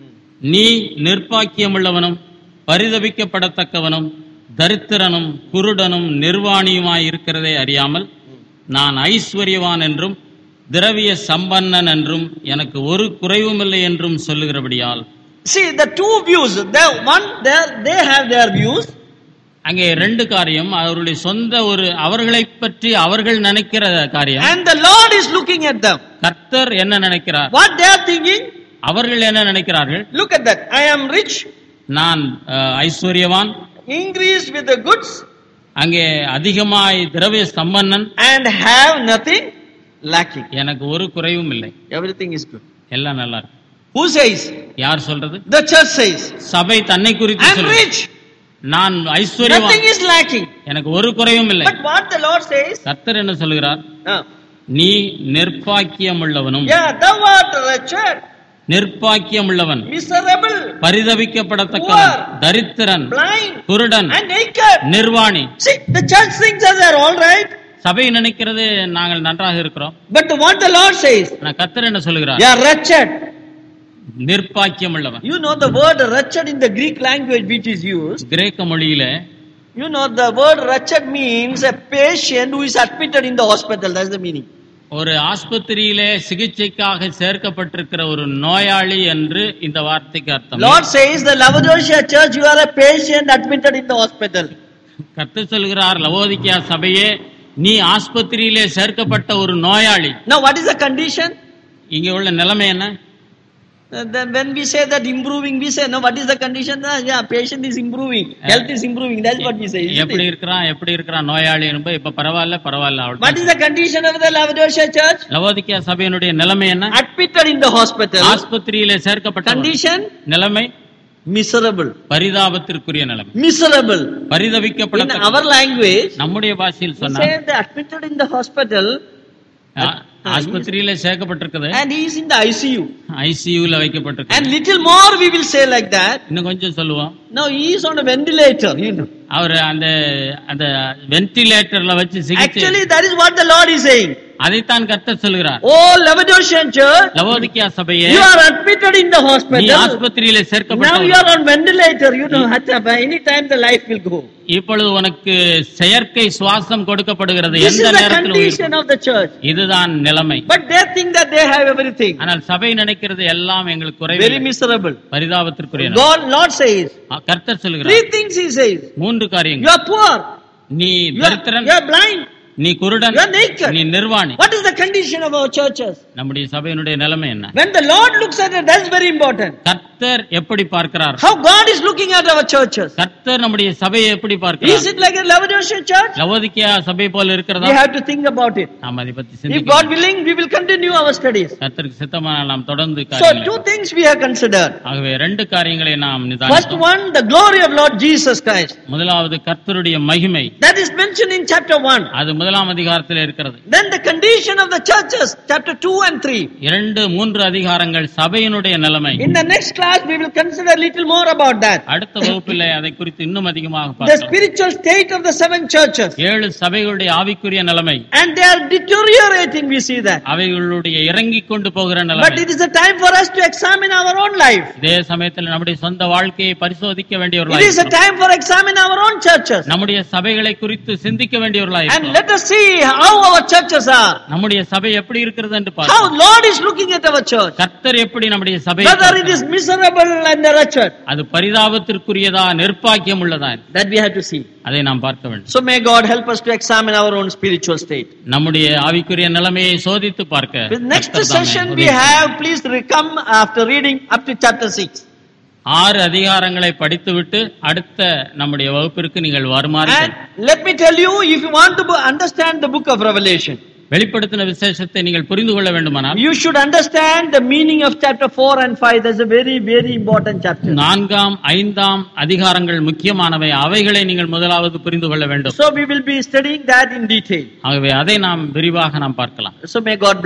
நீ நிர்பாக்கியமுள்ளவனும் பரிதபிக்கப்படத்தக்கவனும் தரித்திரனும் குருடனும் நிர்வாணியுமாய் இருக்கிறதை அறியாமல் நான் ஐஸ்வர்யவான் என்றும் திரவிய சம்பன்னன் என்றும் எனக்கு ஒரு குறைவுமில்லை என்றும் சொல்லுகிறபடியால் See, the two views, the one, they, they have their views, அங்கே ரெண்டு காரியம் அவருடைய சொந்த ஒரு அவர்களை பற்றி அவர்கள் நினைக்கிற காரியம் and the Lord is looking at them. கர்த்தர் என்ன நினைக்கிறார் What they are thinking, அவர்கள் என்ன நினைக்கிறார்கள் look at that. I am rich, நான் அஹ், ஐஸ்வர்யவான் increased with the goods, அங்கே அதிகமாய் திரவிய சம்பன்னன் and have nothing lacking. எனக்கு ஒரு குறைவும் இல்லை Everything is good. எல்லாம் நல்லா இருக்கு Who says? யார் சொல்றது The church says, சபை தன்னை குறித்து I am சொல்லுது rich, நான் ஐஸ்வர்யவான் nothing is lacking. எனக்கு ஒரு குறைவும் இல்லை But what the Lord says, கர்த்தர் என்ன சொல்கிறார் uh, நீ நிர்பாக்கியம் உள்ளவனும் yeah, thou art wretched, நிர்பாக்கியம் உள்ளவன் miserable, பரிதபிக்கப்படத்தக்கவன் Poor. தரித்திரன் blind, குருடன் and naked. நிர்வாணி See, the church thinks that they are all right, சபை நினைக்கிறது நாங்கள் நன்றாக இருக்கிறோம் but what the Lord says, ஆனா கர்த்தர் என்ன சொல்கிறார் they are wretched. நிர்பாக்கியம் உள்ளவன் You know the word wretched in the Greek language which is used. கிரேக்க மொழியில You know the word wretched means a patient who is admitted in the hospital. That's the meaning. ஒரு ஆஸ்பத்திரியிலே சிகிச்சைக்காக சேர்க்கப்பட்டிருக்கிற ஒரு நோயாளி என்று இந்த வார்த்தைக்கு அர்த்தம் Lord says the Laodicea church, you are a patient admitted in the hospital. கர்த்தர் சொல்கிறார் லவோதிக்கியா சபையே நீ ஆஸ்பத்திரியிலே சேர்க்கப்பட்ட ஒரு நோயாளி Now what is the condition? இங்க உள்ள நிலைமை என்ன Uh, Then when we say that improving, we say, no, what is the condition? Ah, yeah, patient is improving. Health is improving. That's what we say. isn't எப்படி it? இருக்கிறான் எப்படி இருக்கிறான் நோயாளி என்பது இப்ப பரவாயில்ல பரவாயில்ல What அவ்வளவுதான். is the condition of the Laodicea church? Laodicea சபையினுடைய நிலைமை என்ன Admitted in the hospital. ஆஸ்பத்திரியிலே சேர்க்கப்பட்ட Condition? நிலைமை Miserable. பரிதாபத்திற்குரிய நிலைமை Miserable. In பரிதபிக்கப்பட்ட our language, நம்முடைய பாஷையில் we சொன்னா say they admitted in the hospital ஆ- ஆஸ்பத்திரியில சேர்க்கப்பட்டிருக்குது and he is in the ICU. ஐசியூல வைக்கப்பட்டிருக்கு And little more we will say like that. இன்னும் கொஞ்சம் சொல்லுவோம் Now he is on a ventilator, you know. அவர் அந்த அந்த வென்டிலேட்டர்ல வச்சு சிகிச்சை Actually, that is what the Lord is saying. அதைத்தான் கர்த்தர் சொல்கிறார் Oh, Laodicean church, லவோதிக்கியா சபையே you are admitted in the நீ hospital. ஆஸ்பத்திரியில Now you சேர்க்கப்பட்ட are on ventilator. You know, by any time the life will go. இப்பொழுது உனக்கு செயற்கை சுவாசம் கொடுக்கப்படுகிறது This is எந்த the நேரத்தில் உயிர் condition of the church. இதுதான் நிலைமை But they think that they have everything. ஆனால் சபை நினைக்கிறது எல்லாம் எங்களுக்கு Very குறைவு miserable. பரிதாபத்திற்குரிய நிலை. God, Lord says, ஆ, கர்த்தர் சொல்கிறார் three things He says. மூன்று You காரியங்கள் are poor. நீ You are, தரித்திரன் you are blind. நீ குருடன் You are naked. நீ நிர்வாணி What is the condition of our churches? நம்முடைய சபையினுடைய நிலைமை என்ன When the Lord looks at it, that's very important. கர்த்தர் எப்படி பார்க்கிறார் How God is looking at our churches. கர்த்தர் நம்முடைய சபையை எப்படி Is பார்க்கிறார் it like a Laodicean church? Laodicea சபை போல We இருக்கிறதா have to think about it. நாம் அதை பத்தி If சிந்திக்க God willing, we will continue our studies. கர்த்தருக்கு சித்தமான நாம் தொடர்ந்து So, காரியங்களை two things we have considered. ஆகவே ரெண்டு காரியங்களை நாம் First நிதானித்தோம் one, the glory of Lord Jesus Christ. முதலாவது கர்த்தருடைய மகிமை That is mentioned in chapter 1. அது முதலாம் அதிகாரத்தில் இருக்கிறது Then the condition of the churches, chapter 2 and 3. இரண்டு மூன்று அதிகாரங்கள் சபையினுடைய நிலைமை In the next class, we will consider little more about that. அடுத்த வகுப்பில் அதை குறித்து இன்னும் அதிகமாக The பார்க்கலாம் spiritual state of the seven churches. ஏழு சபைகளுடைய ஆவிக்குரிய நிலைமை And they are deteriorating, we see that. அவைகளுடைய இறங்கிக் கொண்டு போகிற But நிலைமை it is a time for us to examine our own life. இதே சமயத்தில் நம்முடைய சொந்த வாழ்க்கையை பரிசோதிக்க It is a வேண்டியவர்களாய் time for examine our own churches. நம்முடைய சபைகளை குறித்து சிந்திக்க வேண்டியவர்களாய் And let us see how our churches are. நம்முடைய சபை எப்படி இருக்கிறது என்று How பார்க்கலாம் Lord is looking at our church. கர்த்தர் எப்படி நம்முடைய சபை Whether it is miserable miserable and the wretched. அது பரிதாபத்திற்குரியதா நிர்பாக்கியம் உள்ளதா That we have to see. அதை நாம் பார்க்க வேண்டும் So may God help us to examine our own spiritual state. நம்முடைய ஆவிக்குரிய நிலைமையை சோதித்து பார்க்க The next கர்த்தர் தாமே session உதவி we have, please come after reading up to chapter 6. ஆறு அதிகாரங்களை படித்துவிட்டு அடுத்த நம்முடைய வகுப்பிற்கு நீங்கள் வருமாறு And let me tell you, if you want to understand the book of Revelation, வெளிப்படுத்தின விசேஷத்தை நீங்கள் புரிந்து கொள்ள வேண்டுமானால் you should understand the meaning of chapter 4 and 5. That's a very, very important chapter. நான்காம் ஐந்தாம் அதிகாரங்கள் முக்கியமானவை அவைகளை நீங்கள் முதலாவது புரிந்து கொள்ள வேண்டும் So we will be studying that in detail. ஆகவே அதை நாம் விரிவாக நாம் பார்க்கலாம் So may God